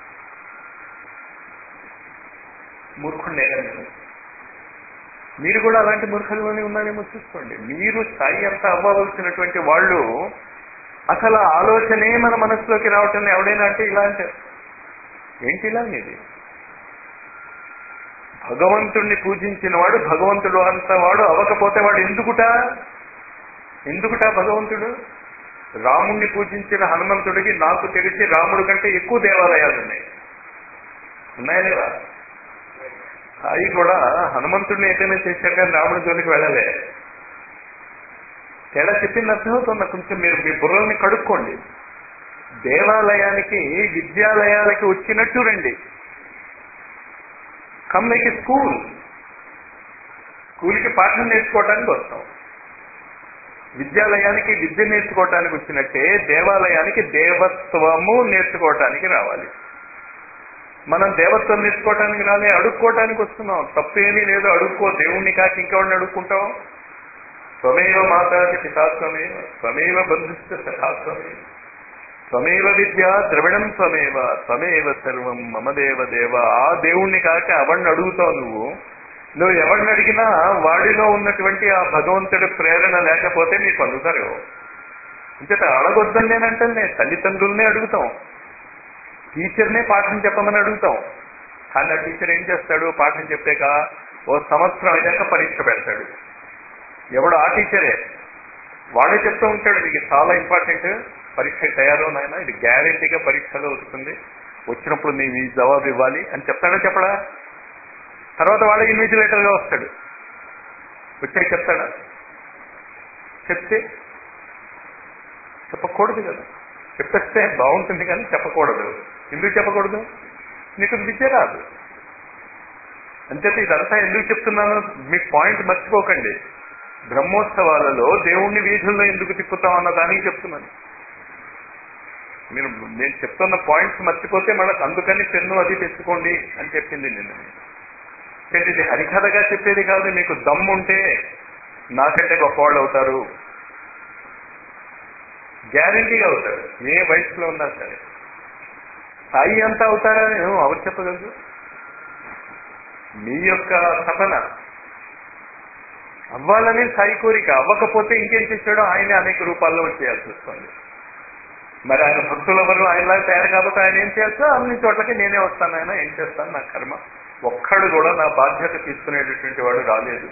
మూర్ఖుడినే నేను మీరు కూడా అలాంటి మూర్ఖుల్లోనే ఉన్నారేమో చూసుకోండి మీరు స్థాయి అంతా అవ్వవలసినటువంటి వాళ్ళు అసలు ఆలోచనే మన మనసులోకి రావటం ఎవడైనా అంటే ఇలా అంటారు ఏంటి ఇలా ఇది భగవంతుణ్ణి పూజించిన వాడు భగవంతుడు అంత వాడు అవ్వకపోతే వాడు ఎందుకుట ఎందుకుట భగవంతుడు రాముణ్ణి పూజించిన హనుమంతుడికి నాకు తెలిసి రాముడి కంటే ఎక్కువ దేవాలయాలు ఉన్నాయి ఉన్నాయా లేవా అవి కూడా హనుమంతుడిని ఏదైనా చేశాక కానీ రాముడి జోలికి వెళ్ళలే తేడా చెప్పింది అర్థమవుతుంది కొంచెం మీరు మీ బుర్రల్ని కడుక్కోండి దేవాలయానికి విద్యాలయాలకి వచ్చినట్టు రండి కమ్ లైక్ స్కూల్ స్కూల్కి పాఠం నేర్చుకోవడానికి వస్తాం విద్యాలయానికి విద్య నేర్చుకోవటానికి వచ్చినట్టే దేవాలయానికి దేవత్వము నేర్చుకోవటానికి రావాలి మనం దేవత్వం నేర్చుకోవటానికి రాలే అడుక్కోవటానికి వస్తున్నాం తప్పు ఏమీ లేదు అడుక్కో దేవుణ్ణి కాక ఇంకెవరిని అడుక్కుంటాం స్వమేవ మాతాకి పితాత్వమేవ స్వమేవ బంధుస్థ సఖాత్వమేవ స్వమేవ విద్య ద్రవిణం స్వమేవ స్వమేవ సర్వం మమదేవ దేవ ఆ దేవుణ్ణి కాక ఎవరిని అడుగుతావు నువ్వు నువ్వు ఎవరిని అడిగినా వాడిలో ఉన్నటువంటి ఆ భగవంతుడి ప్రేరణ లేకపోతే నీకు అందుతారు ఇంకట అడగొద్దని నేనంటే తల్లిదండ్రులనే అడుగుతాం టీచర్నే పాఠం చెప్పమని అడుగుతాం కానీ ఆ టీచర్ ఏం చేస్తాడు పాఠం చెప్పాక ఓ సంవత్సరం అయ్యాక పరీక్ష పెడతాడు ఎవడు ఆ టీచరే వాడే చెప్తూ ఉంటాడు మీకు చాలా ఇంపార్టెంట్ పరీక్ష తయారు నాయన ఇది గ్యారంటీగా పరీక్షలో వస్తుంది వచ్చినప్పుడు నీవు ఈ జవాబు ఇవ్వాలి అని చెప్తాడా చెప్పడా తర్వాత వాడే ఇన్విజిలేటర్గా వస్తాడు వచ్చాక చెప్తాడా చెప్తే చెప్పకూడదు కదా చెప్పేస్తే బాగుంటుంది కానీ చెప్పకూడదు ఎందుకు చెప్పకూడదు నీకు విద్య రాదు అంచేత ఇదంతా ఎందుకు చెప్తున్నాను మీ పాయింట్ మర్చిపోకండి బ్రహ్మోత్సవాలలో దేవుణ్ణి వీధుల్లో ఎందుకు తిప్పుతాం అన్న దానికి చెప్తున్నాను మీరు నేను చెప్తున్న పాయింట్స్ మర్చిపోతే మళ్ళీ అందుకని పెన్ను అది తెచ్చుకోండి అని చెప్పింది నిన్న అంటే ఇది హరికథగా చెప్పేది కాదు మీకు దమ్ముంటే నాకంటే గొప్పవాళ్ళు అవుతారు గ్యారంటీగా అవుతారు ఏ వయసులో ఉన్నా సరే స్థాయి అంతా అవుతారా నేను ఎవరు చెప్పగలరు మీ యొక్క తపన అవ్వాలనే స్థాయి కోరిక అవ్వకపోతే ఇంకేం చేశాడో ఆయనే అనేక రూపాల్లో చేయాల్సి వస్తుంది మరి ఆయన భక్తులు ఎవరు ఆయనలా తయారు కాబట్టి ఆయన ఏం చేస్తా అన్ని చోట్లకి నేనే వస్తాను ఆయన ఏం చేస్తాను నా కర్మ ఒక్కడు కూడా నా బాధ్యత తీసుకునేటటువంటి వాడు రాలేదు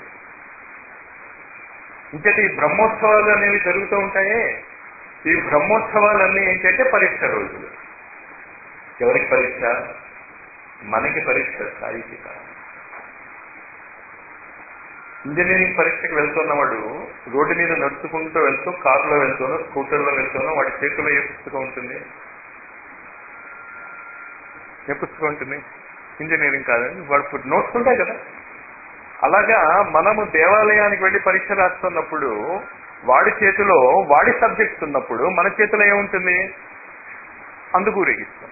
ఇంకటి ఈ బ్రహ్మోత్సవాలు అనేవి జరుగుతూ ఉంటాయే ఈ బ్రహ్మోత్సవాలన్నీ ఏంటంటే పరీక్ష రోజులు ఎవరికి పరీక్ష మనకి పరీక్ష స్థాయికి కాదు ఇంజనీరింగ్ పరీక్షకు వెళ్తున్నవాడు రోడ్డు మీద నడుచుకుంటూ వెళ్తూ కారులో వెళ్తూనో స్కూటర్లో వెళ్తూనో వాడి చేతిలో ఏ పుస్తకం ఉంటుంది ఏ పుస్తకం ఉంటుంది ఇంజనీరింగ్ కాదని వాడు నోట్స్ ఉంటాయి కదా అలాగా మనము దేవాలయానికి వెళ్ళి పరీక్ష రాస్తున్నప్పుడు వాడి చేతిలో వాడి సబ్జెక్ట్స్ ఉన్నప్పుడు మన చేతిలో ఏముంటుంది అందుకు ఊరేగిస్తాం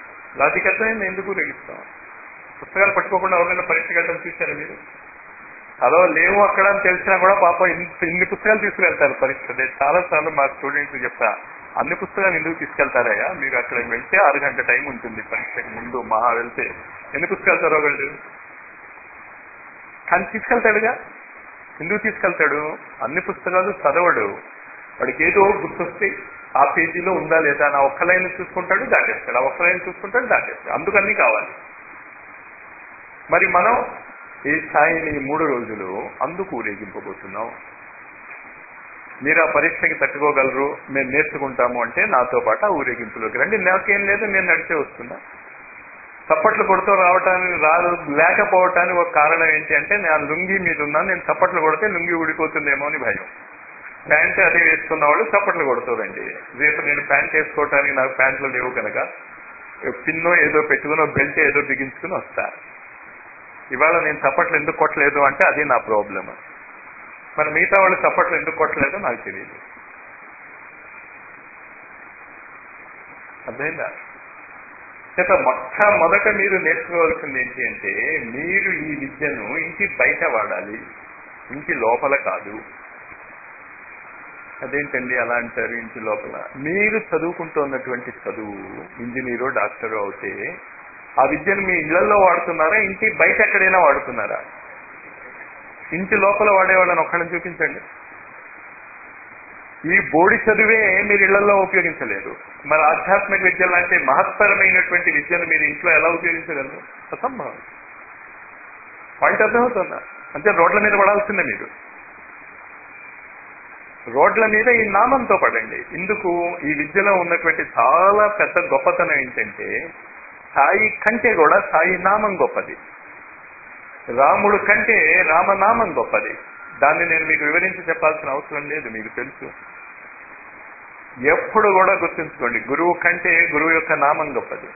లాజిక్ అర్థమైంది ఎందుకు ఊరేగిస్తాం పుస్తకాలు పట్టుకోకుండా ఎవరైనా పరీక్ష కట్టడం చూశారా మీరు చదవలేము అక్కడ అని తెలిసినా కూడా పాపం ఇంత ఇన్ని పుస్తకాలు తీసుకువెళ్తారు పరీక్ష నేను చాలా సార్లు మా స్టూడెంట్స్ చెప్తా అన్ని పుస్తకాలు ఎందుకు తీసుకెళ్తారయ్యా మీకు అక్కడికి వెళ్తే ఆరు గంట టైం ఉంటుంది పరీక్షకు ముందు మహా వెళ్తే ఎన్ని పుస్తకాలు చదవగలడు కానీ తీసుకెళ్తాడుగా ఎందుకు తీసుకెళ్తాడు అన్ని పుస్తకాలు చదవడు వాడికి ఏదో గుర్తొస్తే ఆ పేజీలో ఉందా లేదా నా ఒక్క లైన్ చూసుకుంటాడు దాటేస్తాడు ఆ ఒక్క లైన్ చూసుకుంటాడు దాటేస్తాడు అందుకన్నీ కావాలి మరి మనం ఈ స్థాయిని ఈ మూడు రోజులు అందుకు ఊరేగింపబోతున్నాం మీరు ఆ పరీక్షకి తట్టుకోగలరు మేము నేర్చుకుంటాము అంటే నాతో పాటు ఆ ఊరేగింపులోకి రండి నాకేం లేదు నేను నడిచే వస్తున్నా చప్పట్లు కొడుతూ రావటానికి రా లేకపోవటానికి ఒక కారణం ఏంటి అంటే నేను లుంగి మీద ఉన్నాను నేను చప్పట్లు కొడితే లుంగి ఊడిపోతుందేమో అని భయం ప్యాంట్ అదే వేసుకున్న వాళ్ళు చప్పట్లు కొడుతారండి రేపు నేను ప్యాంట్ వేసుకోవటానికి నాకు ప్యాంట్లు లేవు కనుక పిన్నో ఏదో పెట్టుకుని బెల్ట్ ఏదో బిగించుకుని వస్తా ఇవాళ నేను చప్పట్లు ఎందుకు కొట్టలేదు అంటే అది నా ప్రాబ్లమ్ మరి మిగతా వాళ్ళు చప్పట్లు ఎందుకు కొట్టలేదో నాకు తెలియదు అర్థమైందా చేత మొట్టమొదట మీరు నేర్చుకోవాల్సింది ఏంటి అంటే మీరు ఈ విద్యను ఇంటి బయట వాడాలి ఇంటి లోపల కాదు అదేంటండి అలా అంటారు ఇంటి లోపల మీరు చదువుకుంటున్నటువంటి చదువు ఇంజనీరో డాక్టరో అవుతే ఆ విద్యను మీ ఇళ్లలో వాడుతున్నారా ఇంటి బయట ఎక్కడైనా వాడుతున్నారా ఇంటి లోపల వాడేవాళ్ళని ఒక్కడిని చూపించండి ఈ బోడి చదువే మీరు ఇళ్లలో ఉపయోగించలేరు మరి ఆధ్యాత్మిక విద్య లాంటి మహత్తరమైనటువంటి విద్యను మీరు ఇంట్లో ఎలా ఉపయోగించగలరు అసంభవం పాయింట్ అర్థమవుతుందా అంటే రోడ్ల మీద పడాల్సిందే మీరు రోడ్ల మీద ఈ నామంతో పడండి ఇందుకు ఈ విద్యలో ఉన్నటువంటి చాలా పెద్ద గొప్పతనం ఏంటంటే సాయి కంటే కూడా సాయి నామం గొప్పది రాముడు కంటే రామనామం గొప్పది దాన్ని నేను మీకు వివరించి చెప్పాల్సిన అవసరం లేదు మీకు తెలుసు ఎప్పుడు కూడా గుర్తుంచుకోండి గురువు కంటే గురువు యొక్క నామం గొప్పది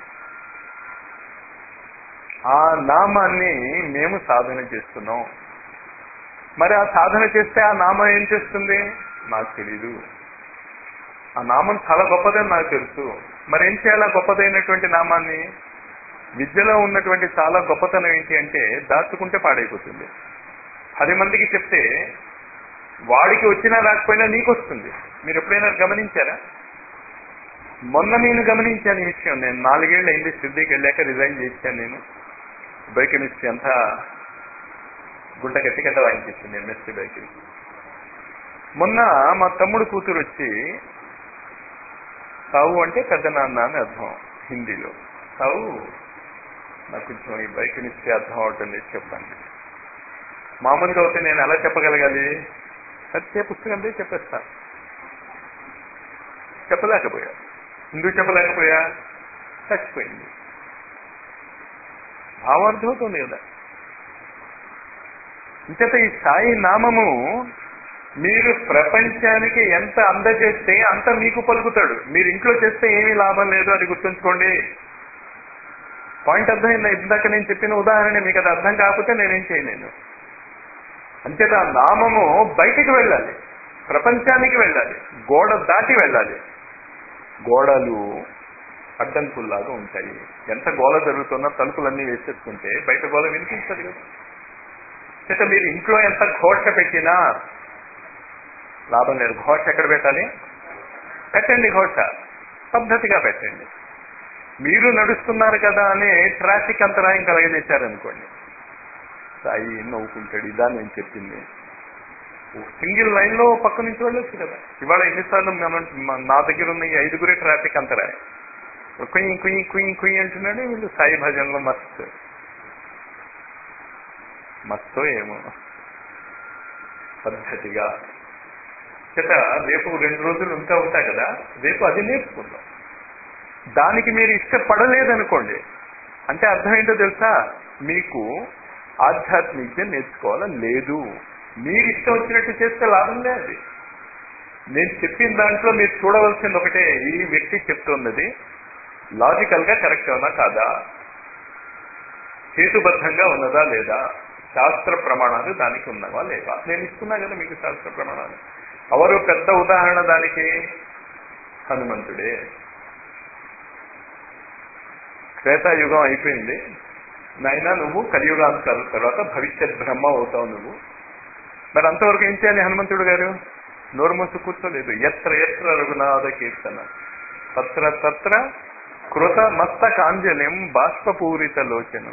ఆ నామాన్ని మేము సాధన చేస్తున్నాం మరి ఆ సాధన చేస్తే ఆ నామం ఏం చేస్తుంది నాకు తెలీదు ఆ నామం చాలా గొప్పదని నాకు తెలుసు మరి ఏం చేయాలి ఆ గొప్పదైనటువంటి నామాన్ని విద్యలో ఉన్నటువంటి చాలా గొప్పతనం ఏంటి అంటే దాచుకుంటే పాడైపోతుంది పది మందికి చెప్తే వాడికి వచ్చినా రాకపోయినా నీకు వస్తుంది మీరు ఎప్పుడైనా గమనించారా మొన్న నేను గమనించాను ఈ విషయం నేను నాలుగేళ్ళు అయింది సిద్ధికి వెళ్ళాక రిజైన్ చేశాను నేను బయోకెమిస్ట్రీ అంతా గుంట గట్టి గట్ట వాయించేసింది ఎంఎస్సీ బయోకెమిస్ట్రీ మొన్న మా తమ్ముడు కూతురు వచ్చి సావు అంటే పెద్ద నాన్న అని అర్థం హిందీలో సావు నాకు కొంచెం ఈ బయోకెమిస్ట్రీ అర్థం అవటం లేదు చెప్పండి మామూలుగా అయితే నేను ఎలా చెప్పగలగాలి సత్య పుస్తకం తీసి చెప్పేస్తా చెప్పలేకపోయా ఎందుకు చెప్పలేకపోయా చచ్చిపోయింది భావార్థమవుతుంది కదా ఇంచేత ఈ సాయి నామము మీరు ప్రపంచానికి ఎంత అందజేస్తే అంత మీకు పలుకుతాడు మీరు ఇంట్లో చేస్తే ఏమీ లాభం లేదు అది గుర్తుంచుకోండి పాయింట్ అర్థమైందా ఇందాక నేను చెప్పిన ఉదాహరణ మీకు అది అర్థం కాకపోతే నేనేం చేయలేను అంచేత ఆ నామము బయటికి వెళ్ళాలి ప్రపంచానికి వెళ్ళాలి గోడ దాటి వెళ్ళాలి గోడలు అడ్డంకుల్లాగా ఉంటాయి ఎంత గోల జరుగుతున్నా తలుపులన్నీ వేసేసుకుంటే బయట గోల వినిపించదు కదా చేత మీరు ఇంట్లో ఎంత ఘోష పెట్టినా లాభం లేదు ఘోష ఎక్కడ పెట్టాలి పెట్టండి ఘోష పద్ధతిగా పెట్టండి మీరు నడుస్తున్నారు కదా అని ట్రాఫిక్ అంతరాయం కలగజేశారనుకోండి సాయి నవ్వుకుంటాడు ఇదా నేను చెప్పింది సింగిల్ లైన్ లో పక్క నుంచి వెళ్ళొచ్చు కదా ఇవాళ ఎన్నిసార్లు మనం మ- నా దగ్గర ఉన్న ఈ ఐదుగురే ట్రాఫిక్ అంతరాయం కుయ్యి కుయ్యి కుయ్యి కుయ్యి అంటున్నాడు వీళ్ళు సాయి భజనలో మస్త్ మస్తో ఏమో పద్ధతిగా చేత రేపు రెండు రోజులు ఇంకా ఉంటా కదా రేపు అది నేర్చుకుందాం దానికి మీరు ఇష్టపడలేదనుకోండి అంటే అర్థం ఏంటో తెలుసా మీకు ఆధ్యాత్మికత నేర్చుకోవాలని లేదు మీరు ఇష్టం వచ్చినట్టు చేస్తే లాభం లేదు నేను చెప్పిన దాంట్లో మీరు చూడవలసింది ఒకటే ఈ వ్యక్తి చెప్తున్నది లాజికల్ గా కరెక్ట్ అవునా కాదా హేతుబద్ధంగా ఉన్నదా లేదా శాస్త్ర ప్రమాణాలు దానికి ఉన్నవా లేవా నేను ఇస్తున్నా కదా మీకు శాస్త్ర ప్రమాణాలు ఎవరు పెద్ద ఉదాహరణ దానికి హనుమంతుడే త్రేతాయుగం అయిపోయింది నాయన నువ్వు కలియుగాంతాల తర్వాత భవిష్యత్ బ్రహ్మ అవుతావు నువ్వు మరి అంతవరకు ఏం చేయాలి హనుమంతుడు గారు నోరు మూసి కూర్చోలేదు ఎత్ర ఎత్ర రఘునాథ కీర్తన తత్ర తత్ర కృత మస్తకాంజలిం బాష్పపూరిత లోచనం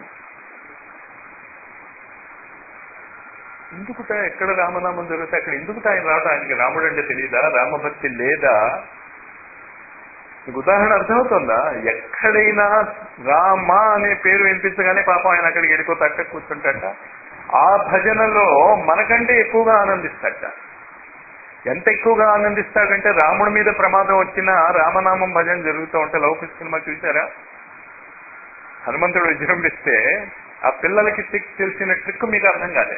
ఎందుకుట ఎక్కడ రామనామం జరిగితే అక్కడ ఎందుకుట ఆయన రావడం ఆయనకి రాముడు అంటే తెలియదా రామభక్తి లేదా మీకు ఉదాహరణ అర్థమవుతుందా ఎక్కడైనా రామ అనే పేరు వినిపించగానే పాపం ఆయన అక్కడికి వెళ్ళిపోతాట కూర్చుంటాట ఆ భజనలో మనకంటే ఎక్కువగా ఆనందిస్తాట ఎంత ఎక్కువగా ఆనందిస్తాడంటే రాముడి మీద ప్రమాదం వచ్చినా రామనామం భజన జరుగుతూ ఉంటే లౌకిక సినిమా చూసారా హనుమంతుడు విజృంభిస్తే ఆ పిల్లలకి ట్రిక్ తెలిసిన ట్రిక్ మీకు అర్థం కాలే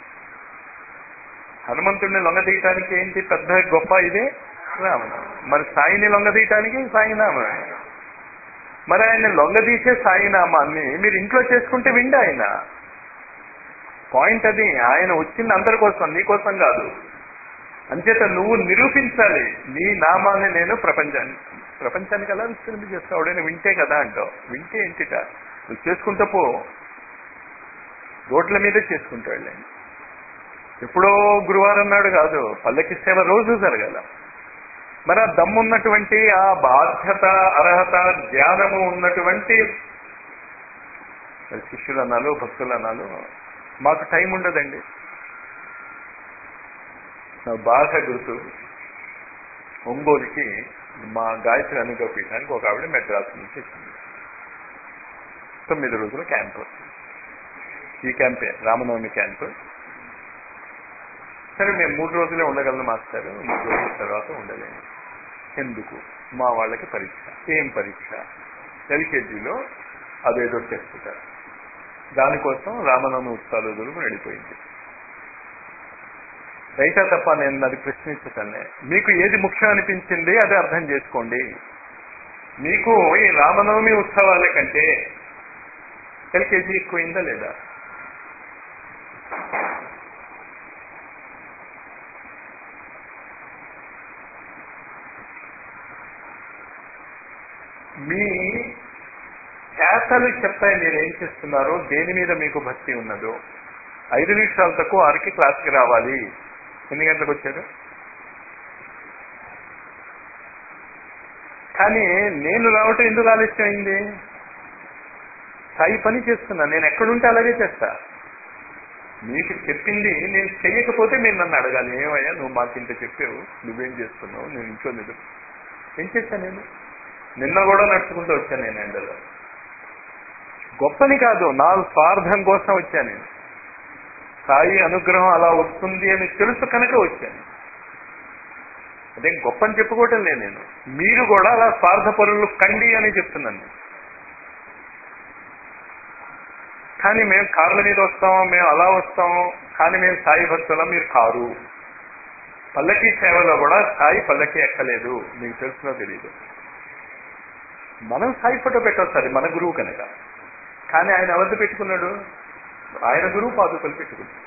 హనుమంతుడిని లొంగదీయటానికి ఏంటి పెద్ద గొప్ప ఇదే రామనామం మరి సాయిని లొంగదీయటానికి సాయినామమే మరి ఆయన లొంగదీసే సాయినామాన్ని మీరు ఇంట్లో చేసుకుంటే విండి ఆయన పాయింట్ అది ఆయన వచ్చింది అందరి కోసం నీ కోసం కాదు అంచేత నువ్వు నిరూపించాలి నీ నామాన్ని నేను ప్రపంచానికి ప్రపంచానికి ఎలా విస్తరింప చేస్తావు నేను వింటే కదా అంటావు వింటే ఏంటిట నువ్వు చేసుకుంటూ పో రోడ్ల మీదే చేసుకుంటాడు ఎప్పుడో గురువారం నాడు కాదు పల్లకి సేవ రోజు జరగాల మరి ఆ దమ్మున్నటువంటి ఆ బాధ్యత అర్హత జ్ఞానము ఉన్నటువంటి మరి శిష్యులు అనాలు భక్తులు అనాలు మాకు టైం ఉండదండి నాకు బాగా గుర్తు ఒంగోలుకి మా గాయత్రి అనుగ్రహ పీఠానికి ఒక ఆవిడ మెడ్రాస్ నుంచి వచ్చింది తొమ్మిది రోజుల క్యాంపు ఈ క్యాంపే రామనవమి క్యాంపు సరే మేము మూడు రోజులే ఉండగలను మాస్టారు మూడు రోజుల తర్వాత ఉండలేము ఎందుకు మా వాళ్ళకి పరీక్ష ఏం పరీక్ష ఎల్కేజీలో అదేదో చేస్తుంటారు దానికోసం రామనవమి ఉత్సవాలు వదులుకు వెళ్ళిపోయింది రైతా తప్ప నేను అది ప్రశ్నించటనే మీకు ఏది ముఖ్యం అనిపించింది అది అర్థం చేసుకోండి మీకు ఈ రామనవమి ఉత్సవాల కంటే ఎల్కేజీ ఎక్కువైందా లేదా మీ చేతలు చెప్తాయి మీరు ఏం చేస్తున్నారో దేని మీద మీకు భక్తి ఉన్నదో ఐదు నిమిషాలు తక్కువ ఆరుకి క్లాస్కి రావాలి ఎన్ని గంటలకు వచ్చారు కానీ నేను రావటం ఎందుకు ఆలస్యమైంది సాయి పని చేస్తున్నా నేను ఎక్కడుంటే అలాగే చేస్తా మీకు చెప్పింది నేను చెయ్యకపోతే మీరు నన్ను అడగాలి ఏమయ్యా నువ్వు మాకు ఇంత చెప్పావు నువ్వేం చేస్తున్నావు నేను ఇంట్లో నిద్ర ఏం చేశాను నేను నిన్న కూడా నడుచుకుంటూ వచ్చాను నేను ఎండలో గొప్పని కాదు నా స్వార్థం కోసం వచ్చాను నేను సాయి అనుగ్రహం అలా వస్తుంది అని తెలుసు కనుక వచ్చాను అదే గొప్పని చెప్పుకోవటం లేదు నేను మీరు కూడా అలా స్వార్థ పరులు కండి అని చెప్తున్నాను నేను. కానీ మేము కార్ల మీద వస్తాము మేము అలా వస్తాము కానీ మేము సాయి భక్తులం మీరు కారు పల్లకి సేవలో కూడా సాయి పల్లకి ఎక్కలేదు మీకు తెలుసునో తెలియదు మనం సాయి ఫోటో పెట్టవచ్చు అది మన గురువు కనుక కానీ ఆయన ఎవరిది పెట్టుకున్నాడు ఆయన గురువు పాదుకలు పెట్టుకున్నాడు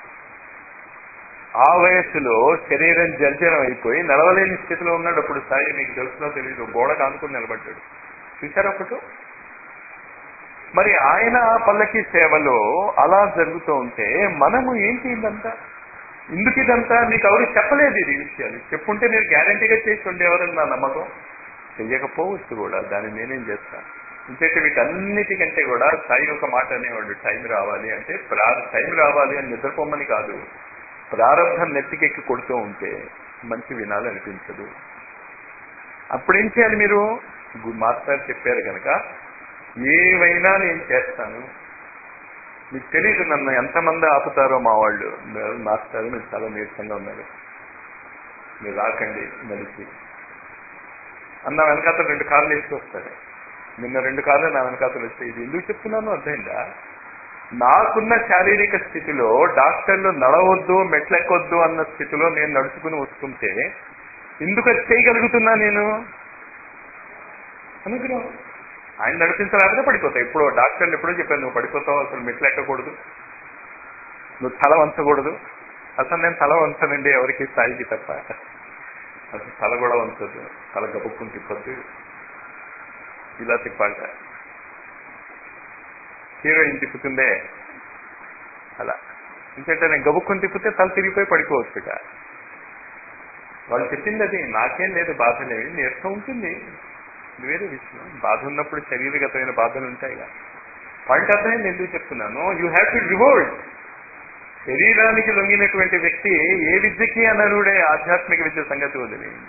ఆ వయస్సులో శరీరం జర్జరం అయిపోయి నడవలేని స్థితిలో ఉన్నాడు అప్పుడు సాయి మీకు తెలుసునో తెలియదు గోడ కానుకుని నిలబడ్డాడు చూసారా ఒకటి మరి ఆయన పల్లకి సేవలో అలా జరుగుతూ ఉంటే మనము ఏంటి ఇదంతా ఎందుకు ఇదంతా మీకు ఎవరు చెప్పలేదు ఇది విషయాలు చెప్పుంటే నేను గ్యారంటీగా చేసి ఉండేవారని నా నమ్మకం చెయ్యకపోవచ్చు కూడా దాన్ని నేనేం చేస్తాను ఇంకైతే వీటన్నిటికంటే కూడా సాయి ఒక మాట అనేవాడు టైం రావాలి అంటే ప్రా టైం రావాలి అని నిద్రపోమని కాదు ప్రారంభం నెత్తికెక్కి కొడుతూ ఉంటే మంచి వినాలి అనిపించదు అప్పుడేం చేయాలి మీరు గు- మాస్టర్ చెప్పారు కనుక ఏవైనా నేను చేస్తాను మీకు తెలియదు నన్ను ఎంతమంది ఆపుతారో మా వాళ్ళు మాస్టర్ మీరు చాలా నీరసంగా ఉన్నారు మీరు రాకండి నడిచి అన్న వెనకాతలు రెండు కార్లు వేసుకొస్తారు నిన్న రెండు కార్లు నా వెనకాతలు వచ్చాయి ఇది ఎందుకు చెప్తున్నాను అర్థమైందా నాకున్న శారీరక స్థితిలో డాక్టర్లు నడవద్దు మెట్లెక్కొద్దు అన్న స్థితిలో నేను నడుచుకుని వస్తుంటే ఎందుకు అది చేయగలుగుతున్నా నేను అనుగ్రహం ఆయన నడిపించలేకపోతే పడిపోతావు ఎప్పుడో డాక్టర్లు ఎప్పుడో చెప్పాను నువ్వు పడిపోతావు అసలు మెట్లు ఎక్కకూడదు నువ్వు తల వంచకూడదు అసలు నేను తల వంచనండి ఎవరికి స్థాయికి తప్ప అసలు తల కూడా వంచదు తల గబుక్కుని తిప్పద్దు ఇలా తిప్పాలట హీరోయిన్ తిప్పుతుందే అలా ఎందుకంటే నేను గబుక్కుని తిప్పితే తల తిరిగిపోయి పడిపోవచ్చు ఇక వాళ్ళు చెప్పింది అది నాకేం లేదు బాధ లేదు నీరసం ఉంటుంది ఇది వేరే విషయం బాధ ఉన్నప్పుడు శరీరగతమైన బాధలు ఉంటాయి కదా పాయింట్ అర్థమైంది ఎందుకు చెప్తున్నాను యూ హ్యావ్ టు రివోల్ట్ శరీరానికి లొంగినటువంటి వ్యక్తి ఏ విద్యకి అనరుడే ఆధ్యాత్మిక విద్య సంగతి వదిలేయండి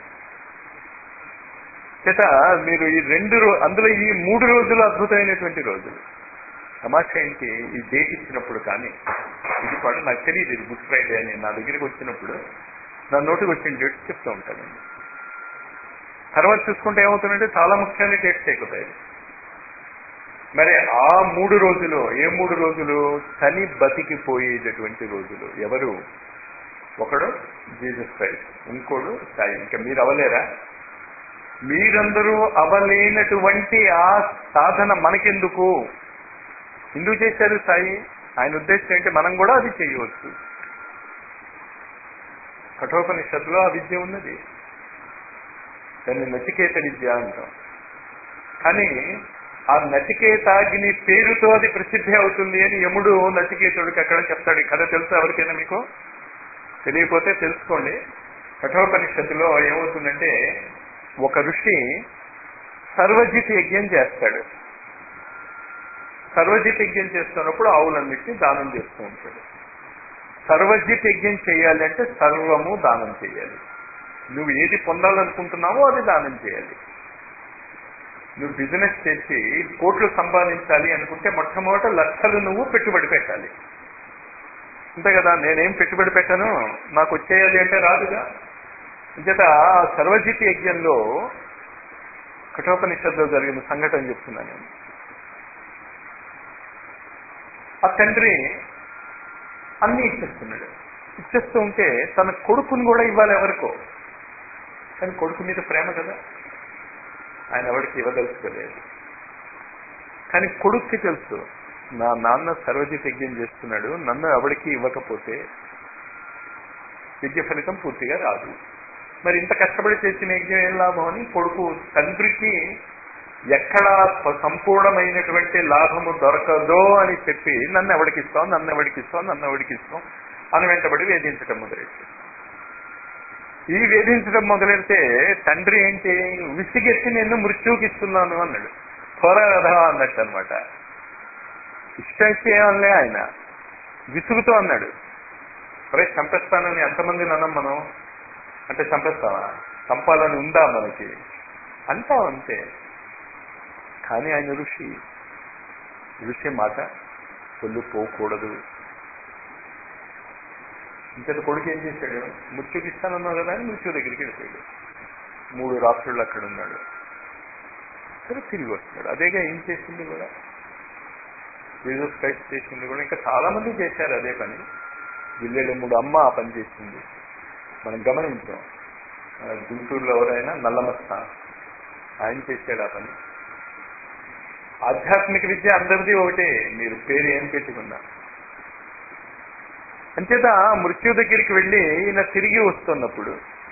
చేత మీరు ఈ రెండు రో అందులో ఈ మూడు రోజులు అద్భుతమైనటువంటి రోజులు తమాషా ఏంటి ఈ డేట్ ఇచ్చినప్పుడు కానీ ఇది కూడా నాకు తెలియదు ఇది గుడ్ ఫ్రైడే అని నా దగ్గరికి వచ్చినప్పుడు నా నోటికి వచ్చిన డేట్ చెప్తూ ఉంటానండి తర్వాత చూసుకుంటే ఏమవుతుందంటే చాలా ముఖ్యమైన డేట్స్ ఎక్కుతాయి మరి ఆ మూడు రోజులు ఏ మూడు రోజులు తని బతికిపోయేటటువంటి రోజులు ఎవరు ఒకడు జీసస్ క్రైస్ట్ ఇంకోడు సాయి ఇంకా మీరు అవలేరా మీరందరూ అవలేనటువంటి ఆ సాధన మనకెందుకు ఎందుకు చేశారు సాయి ఆయన ఉద్దేశం ఏంటి మనం కూడా అది చేయవచ్చు కఠోపనిషత్తులో ఆ విద్య ఉన్నది దాన్ని నచికేత విద్య అంటాం కానీ ఆ నచికేతాగ్ని పేరుతో అది ప్రసిద్ధి అవుతుంది అని యముడు నచికేతుడికి అక్కడ చెప్తాడు ఈ కథ తెలుసు ఎవరికైనా మీకు తెలియకపోతే తెలుసుకోండి కఠోపనిషత్తులో ఏమవుతుందంటే ఒక ఋషి సర్వజిత్ యజ్ఞం చేస్తాడు సర్వజిత్ యజ్ఞం చేస్తున్నప్పుడు ఆవులన్నిటినీ దానం చేస్తూ ఉంటాడు సర్వజిత్ యజ్ఞం చేయాలి అంటే సర్వము దానం చేయాలి నువ్వు ఏది పొందాలనుకుంటున్నావో అది దానం చేయాలి నువ్వు బిజినెస్ చేసి కోట్లు సంపాదించాలి అనుకుంటే మొట్టమొదట లక్షలు నువ్వు పెట్టుబడి పెట్టాలి అంతే కదా నేనేం పెట్టుబడి పెట్టాను నాకు వచ్చేయాలి అంటే రాదుగా అంచేత సర్వజిత్ యజ్ఞంలో కఠోపనిషత్తులో జరిగిన సంఘటన చెప్తున్నాను నేను ఆ తండ్రి అన్ని ఇచ్చేస్తున్నాడు ఇచ్చేస్తూ ఉంటే తన కొడుకుని కూడా ఇవ్వాలి ఎవరికో కానీ కొడుకు మీద ప్రేమ కదా ఆయన ఎవరికి ఇవ్వదలుచుకోలేదు కానీ కొడుక్కి తెలుసు నా నాన్న సర్వజిత్ యజ్ఞం చేస్తున్నాడు నన్ను ఎవరికి ఇవ్వకపోతే యజ్ఞ ఫలితం పూర్తిగా రాదు మరి ఇంత కష్టపడి చేసిన యజ్ఞం ఏం లాభం అని కొడుకు తండ్రికి ఎక్కడ సంపూర్ణమైనటువంటి లాభము దొరకదో అని చెప్పి నన్ను ఎవడికిస్తాం నన్ను ఎవడికిస్తాం నన్ను ఎవడికిస్తాం అని వెంటబడి వేధించటం మొదలెట్టి ఈ వేధించడం మొదలెడితే తండ్రి ఏంటి విసిగెత్తి నేను మృత్యువుకి ఇస్తున్నాను అన్నాడు త్వరగా అన్నట్టు అనమాట ఇష్టం చేయాలనే ఆయన విసుగుతో అన్నాడు అరే చంపేస్తానని ఎంతమంది అన్నాం మనం అంటే చంపేస్తావా చంపాలని ఉందా మనకి అంటాం అంతే కానీ ఆయన ఋషి ఋషి మాట పొల్లు పోకూడదు ఇంతటి కొడుకు ఏం చేశాడు మృత్యుకి ఇస్తానన్నావు కదా అని మృత్యు దగ్గరికి వెళ్ళిపోయాడు మూడు రాత్రులు అక్కడ ఉన్నాడు సరే తిరిగి వస్తాడు అదేగా ఏం చేసింది కూడా జీసస్ క్రైస్ట్ చేసింది కూడా ఇంకా చాలా మంది చేశారు అదే పని జిల్లెలెమ్ముడు అమ్మ ఆ పని చేసింది మనం గమనించాం మన గుంటూరులో ఎవరైనా నల్లమస్త ఆయన చేశాడు ఆ పని ఆధ్యాత్మిక విద్య అందరిది ఒకటే మీరు పేరు ఏం పెట్టుకున్నా అంచేత మృత్యు దగ్గరికి వెళ్ళి ఈయన తిరిగి వస్తున్నప్పుడు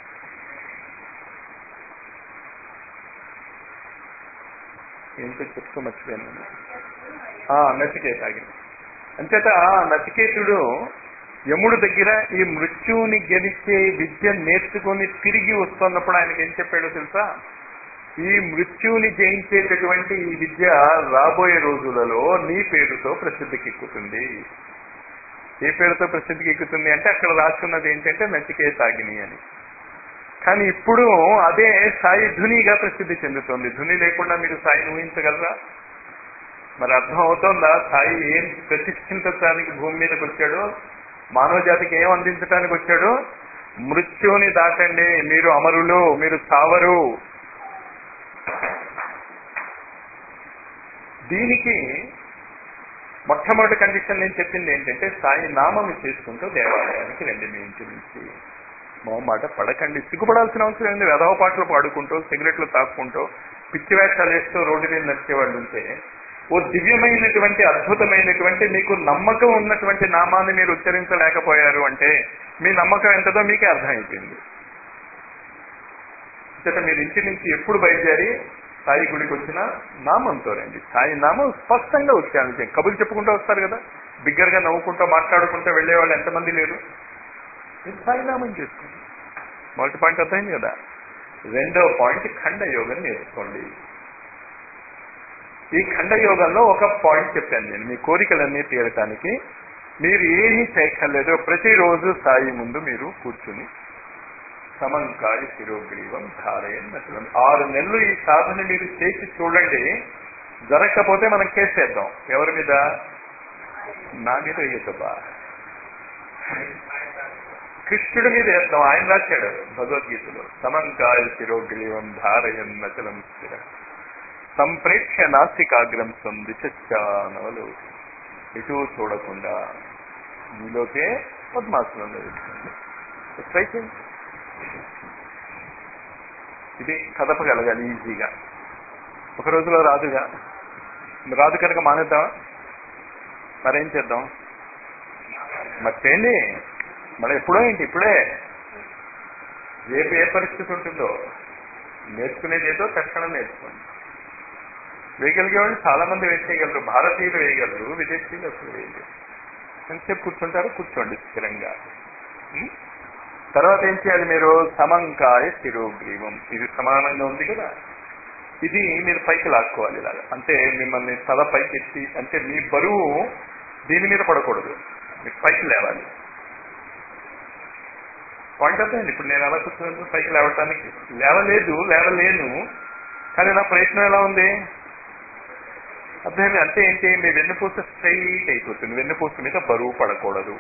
ఏంటో చెప్తూ మర్చిపోయాను నచికేతాగింది అంచేత నచికేతుడు యముడు దగ్గర ఈ మృత్యువుని గెలిచే విద్య నేర్చుకొని తిరిగి వస్తున్నప్పుడు ఆయనకి ఏం చెప్పాడో తెలుసా ఈ మృత్యువుని జయించేటటువంటి ఈ విద్య రాబోయే రోజులలో నీ పేరుతో ప్రసిద్ధికి ఎక్కుతుంది ఏ పేరుతో ప్రసిద్ధికి ఎక్కుతుంది అంటే అక్కడ రాసుకున్నది ఏంటంటే నచికేతాగిని అని కానీ ఇప్పుడు అదే సాయి ధునిగా ప్రసిద్ధి చెందుతుంది ధుని లేకుండా మీరు సాయిని ఊహించగలరా మరి అర్థం అవుతోందా సాయి ఏం ప్రతిష్ఠించడానికి భూమి మీదకి వచ్చాడో మానవ జాతికి ఏం అందించడానికి వచ్చాడో మృత్యుని దాటండి మీరు అమరులు మీరు సావరు దీనికి మొట్టమొదటి కండిషన్ నేను చెప్పింది ఏంటంటే సాయి నామం చేసుకుంటూ దేవాలయానికి రండి మీ ఇంటి నుంచి మా మాట పడకండి సిగ్గుపడాల్సిన అవసరం ఏంది వెధవ పాటలు పాడుకుంటూ సిగరెట్లు తాక్కుంటూ పిచ్చి వేషాలు వేస్తూ రోడ్డు మీద నడిచేవాళ్ళు ఉంటే ఓ దివ్యమైనటువంటి అద్భుతమైనటువంటి మీకు నమ్మకం ఉన్నటువంటి నామాన్ని మీరు ఉచ్చరించలేకపోయారు అంటే మీ నమ్మకం ఎంతదో మీకే అర్థమైపోయింది చేత మీరు ఇంటి నుంచి ఎప్పుడు బయలుదేరి సాయి గుడికి వచ్చిన నామంతో రండి సాయి నామం స్పష్టంగా ఉచ్చారణ కబుర్లు చెప్పుకుంటూ వస్తారు కదా బిగ్గరగా నవ్వుకుంటూ మాట్లాడుకుంటూ వెళ్ళే వాళ్ళు ఎంతమంది లేరు మీరు సాయి నామం చేసుకోండి మొదటి పాయింట్ అర్థమైంది కదా రెండవ పాయింట్ ఖండ యోగం నేర్చుకోండి ఈ ఖండ యోగంలో ఒక పాయింట్ చెప్పాను నేను మీ కోరికలన్నీ తీరటానికి మీరు ఏమీ చేయక్కర్లేదు ప్రతిరోజు సాయి ముందు మీరు కూర్చుని సమంకాయ శిరోగ్రీవం ధారయన్ నచలం ఆరు నెలలు ఈ సాధన మీరు చేసి చూడండి జరగకపోతే మనం కేసేద్దాం ఎవరి మీద నా మీద వేయద్దబ్బా కృష్ణుడి మీద వేద్దాం ఆయన రాశాడు భగవద్గీతలో సమంకాయ శిరోగ్రీవం ధారయన్ నచలం స్థిర సంప్రేక్ష నాసికాగ్రం సందిశానవలు ఎటు చూడకుండా మీలోకే పద్మాసనంలో వేసుకోండి ట్రై చేయండి ఇది కదపగలగాలి ఈజీగా ఒక రోజులో రాదుగా రాదు కనుక మానేద్దామా మరేం చేద్దాం మరి చేయండి మరి ఎప్పుడో ఏంటి ఇప్పుడే రేపు ఏ పరిస్థితి ఉంటుందో నేర్చుకునేది ఏదో తక్షణం నేర్చుకోండి వేయగలిగే వాళ్ళు చాలా మంది వేసేయగలరు భారతీయులు వేయగలరు విదేశీయులు అసలు వేయగలరు ఎంతసేపు కూర్చుంటారు కూర్చోండి స్థిరంగా ఉం? తర్వాత ఏం చేయాలి మీరు సమంకాయ శిరోగ్రీవం ఇది సమానంగా ఉంది కదా ఇది మీరు పైకి లాక్కోవాలి ఇలాగా అంటే మిమ్మల్ని తల పైకి ఎత్తి అంటే మీ బరువు దీని మీద పడకూడదు మీరు పైకి లేవాలి పాయింట్ అవుతుంది ఇప్పుడు నేను ఎలా కూర్చున్నాను పైకి లేవటానికి లేవలేదు లేవలేను కానీ నా ప్రయత్నం ఎలా ఉంది అర్థమైంది అంటే ఏంటి మీ వెన్నుపూస స్ట్రైట్ అయిపోతుంది వెన్నుపూస మీద బరువు పడకూడదు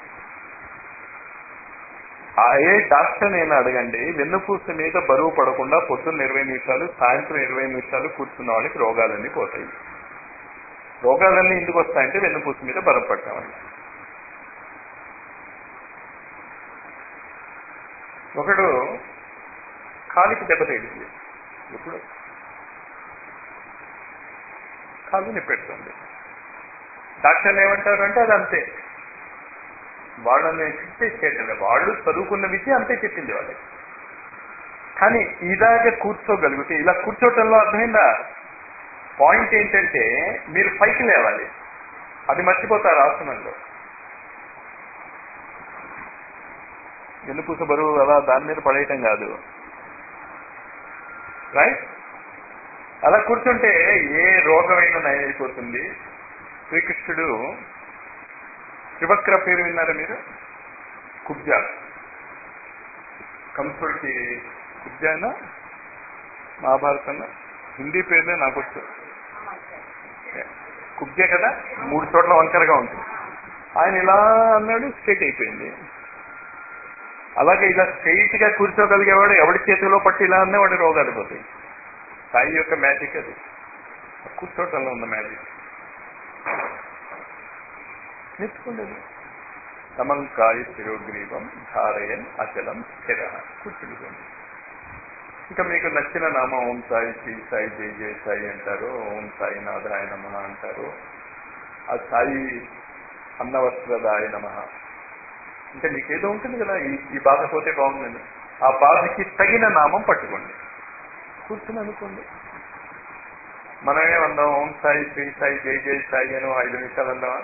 ఆ ఏ డాక్టర్ నేను అడగండి వెన్నుపూస మీద బరువు పడకుండా పొద్దున్న ఇరవై నిమిషాలు సాయంత్రం ఇరవై నిమిషాలు కూర్చున్న వాళ్ళకి రోగాలన్నీ పోతాయి రోగాలన్నీ ఎందుకు వస్తాయంటే వెన్నుపూస మీద బరువు పడతామని ఒకడు కాలికి దెబ్బ తగిలింది ఎప్పుడు కాలు నిప్పెడుతుంది డాక్టర్లు ఏమంటారు అంటే అది అంతే వాళ్ళని ఫిక్స్ చేయటం వాళ్ళు చదువుకున్న విద్య అంతే చెప్పింది వాళ్ళకి కానీ ఇలాగే కూర్చోగలిగితే ఇలా కూర్చోవటంలో అర్థమైందా పాయింట్ ఏంటంటే మీరు పైకి లేవాలి అది మర్చిపోతారు ఆసనంలో వెన్నుపూస బరువు అలా దాని మీద పడేయటం కాదు రైట్ అలా కూర్చుంటే ఏ రోగమైనా నయమైపోతుంది శ్రీకృష్ణుడు త్రివక్ర పేరు విన్నారా మీరు కుబ్జా కంసుడికి కుబ్జానా మహాభారతంలో హిందీ పేరునే నాకు వచ్చు కుబ్జే కదా మూడు చోట్ల వంకరగా ఉంటుంది ఆయన ఇలా అన్నాడు స్ట్రైట్ అయిపోయింది అలాగే ఇలా స్ట్రైట్ గా కూర్చోగలిగేవాడు ఎవడి చేతిలో పట్టి ఇలా అన్నా వాడి రోగాలు పోతాయి సాయి యొక్క మ్యాజిక్ అది కూర్చోటంలో ఉన్న మ్యాజిక్ నేర్చుకోండి సమంకాయ శిరోగ్రీవం ధారయన్ అచలం స్థిర కూర్చుండిపోండి ఇంకా మీకు నచ్చిన నామం ఓం సాయి శ్రీ సాయి జై జయ సాయి అంటారు ఓం సాయి నాథాయ నమ అంటారు ఆ సాయి అన్నవస్త్రదాయ నమ ఇంకా మీకేదో ఉంటుంది కదా ఈ ఈ బాధ పోతే బాగుందని ఆ బాధకి తగిన నామం పట్టుకోండి కూర్చుని అనుకోండి మనమే అందాం ఓం సాయి శ్రీ సాయి జై జై సాయి అని ఓ ఐదు నిమిషాలు అందామా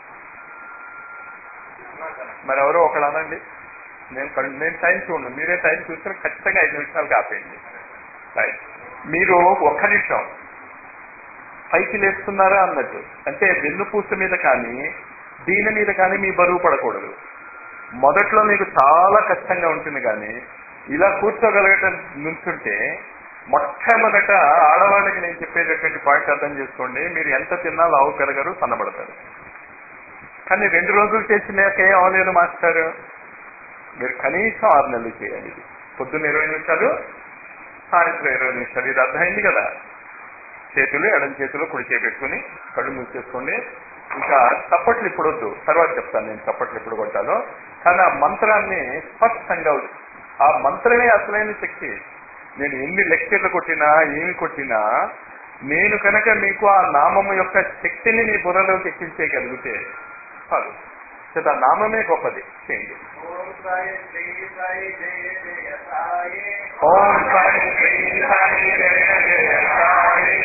మరి ఎవరో ఒకళ్ళు అనండి నేను కన్- నేను టైం చూడండి మీరే టైం చూస్తే ఖచ్చితంగా ఐదు నిమిషాలు కాపేయండి రైట్ మీరు ఒక్క నిమిషం పైకి లేస్తున్నారా అన్నట్టు అంటే వెన్నుపూస మీద కానీ దీని మీద కానీ మీ బరువు పడకూడదు మొదట్లో మీకు చాలా కష్టంగా ఉంటుంది కానీ ఇలా కూర్చోగలగటం నుంచుంటే మొట్టమొదట ఆడవాళ్ళకి నేను చెప్పేటటువంటి పాయింట్ అర్థం చేసుకోండి మీరు ఎంత తిన్నా లావు పెరగరు సన్నబడతారు కానీ రెండు రోజులు చేసినాక ఏం అవలేదు మాస్టర్ మీరు కనీసం ఆరు నెలలు చేయాలి ఇది పొద్దున్న ఇరవై నిమిషాలు సాయంత్రం ఇరవై నిమిషాలు ఇది అర్థమైంది కదా చేతులు ఎడం చేతులు కుడి చేయి పెట్టుకుని కళ్ళు మూసేసుకోండి ఇంకా చప్పట్లు ఇప్పుడు వద్దు తర్వాత చెప్తాను నేను చప్పట్లు ఎప్పుడు కొట్టాలో కానీ ఆ మంత్రాన్ని స్పష్టంగా ఆ మంత్రమే అసలైన శక్తి నేను ఎన్ని లెక్చర్లు కొట్టినా ఏమి కొట్టినా నేను కనుక మీకు ఆ నామము యొక్క శక్తిని మీ బుర్రలోకి ఎక్కించేయగలిగితే చాలు చేత ఆ నామమే గొప్పది చేయండి ఓం సాయి శ్రీ సాయి జయ జయ సాయి ఓం సాయి శ్రీ సాయి జయ జయ సాయి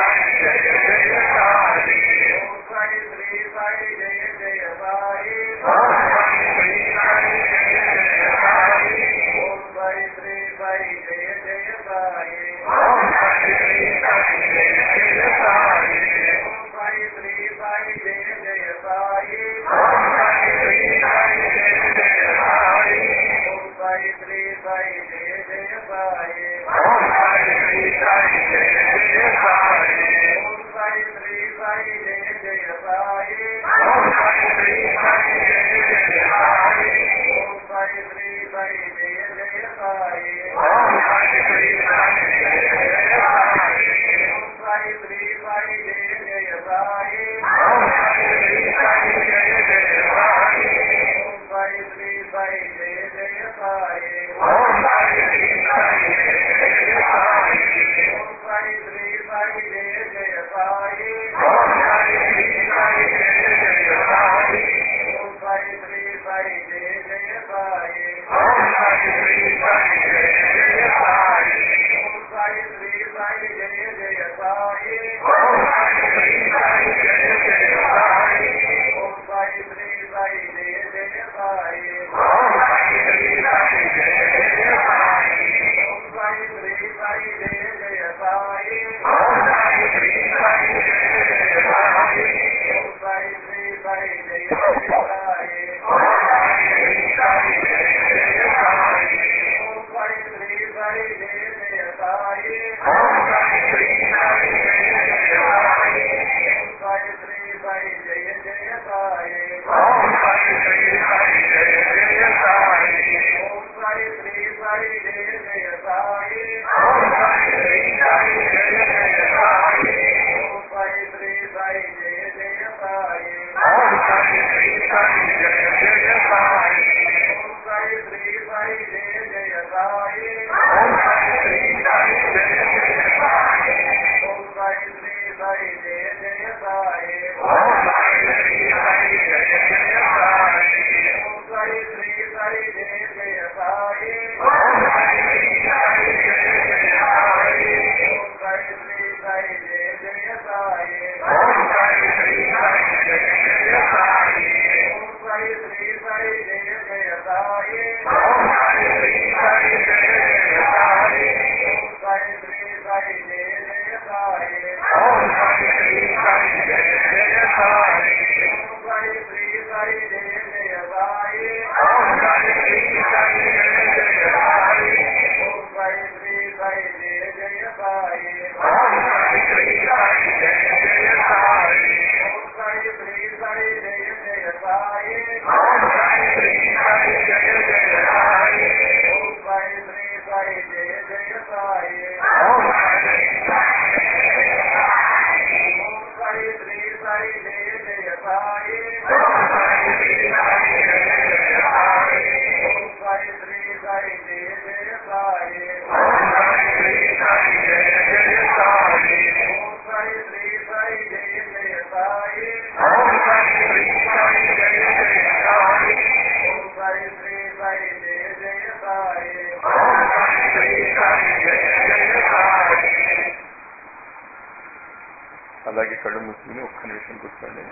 అలాగే కళ్ళు మూసుకుని ఒక్క నిమిషం కూర్చోండి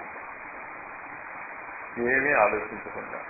ఏమీ ఆలోచించకుండా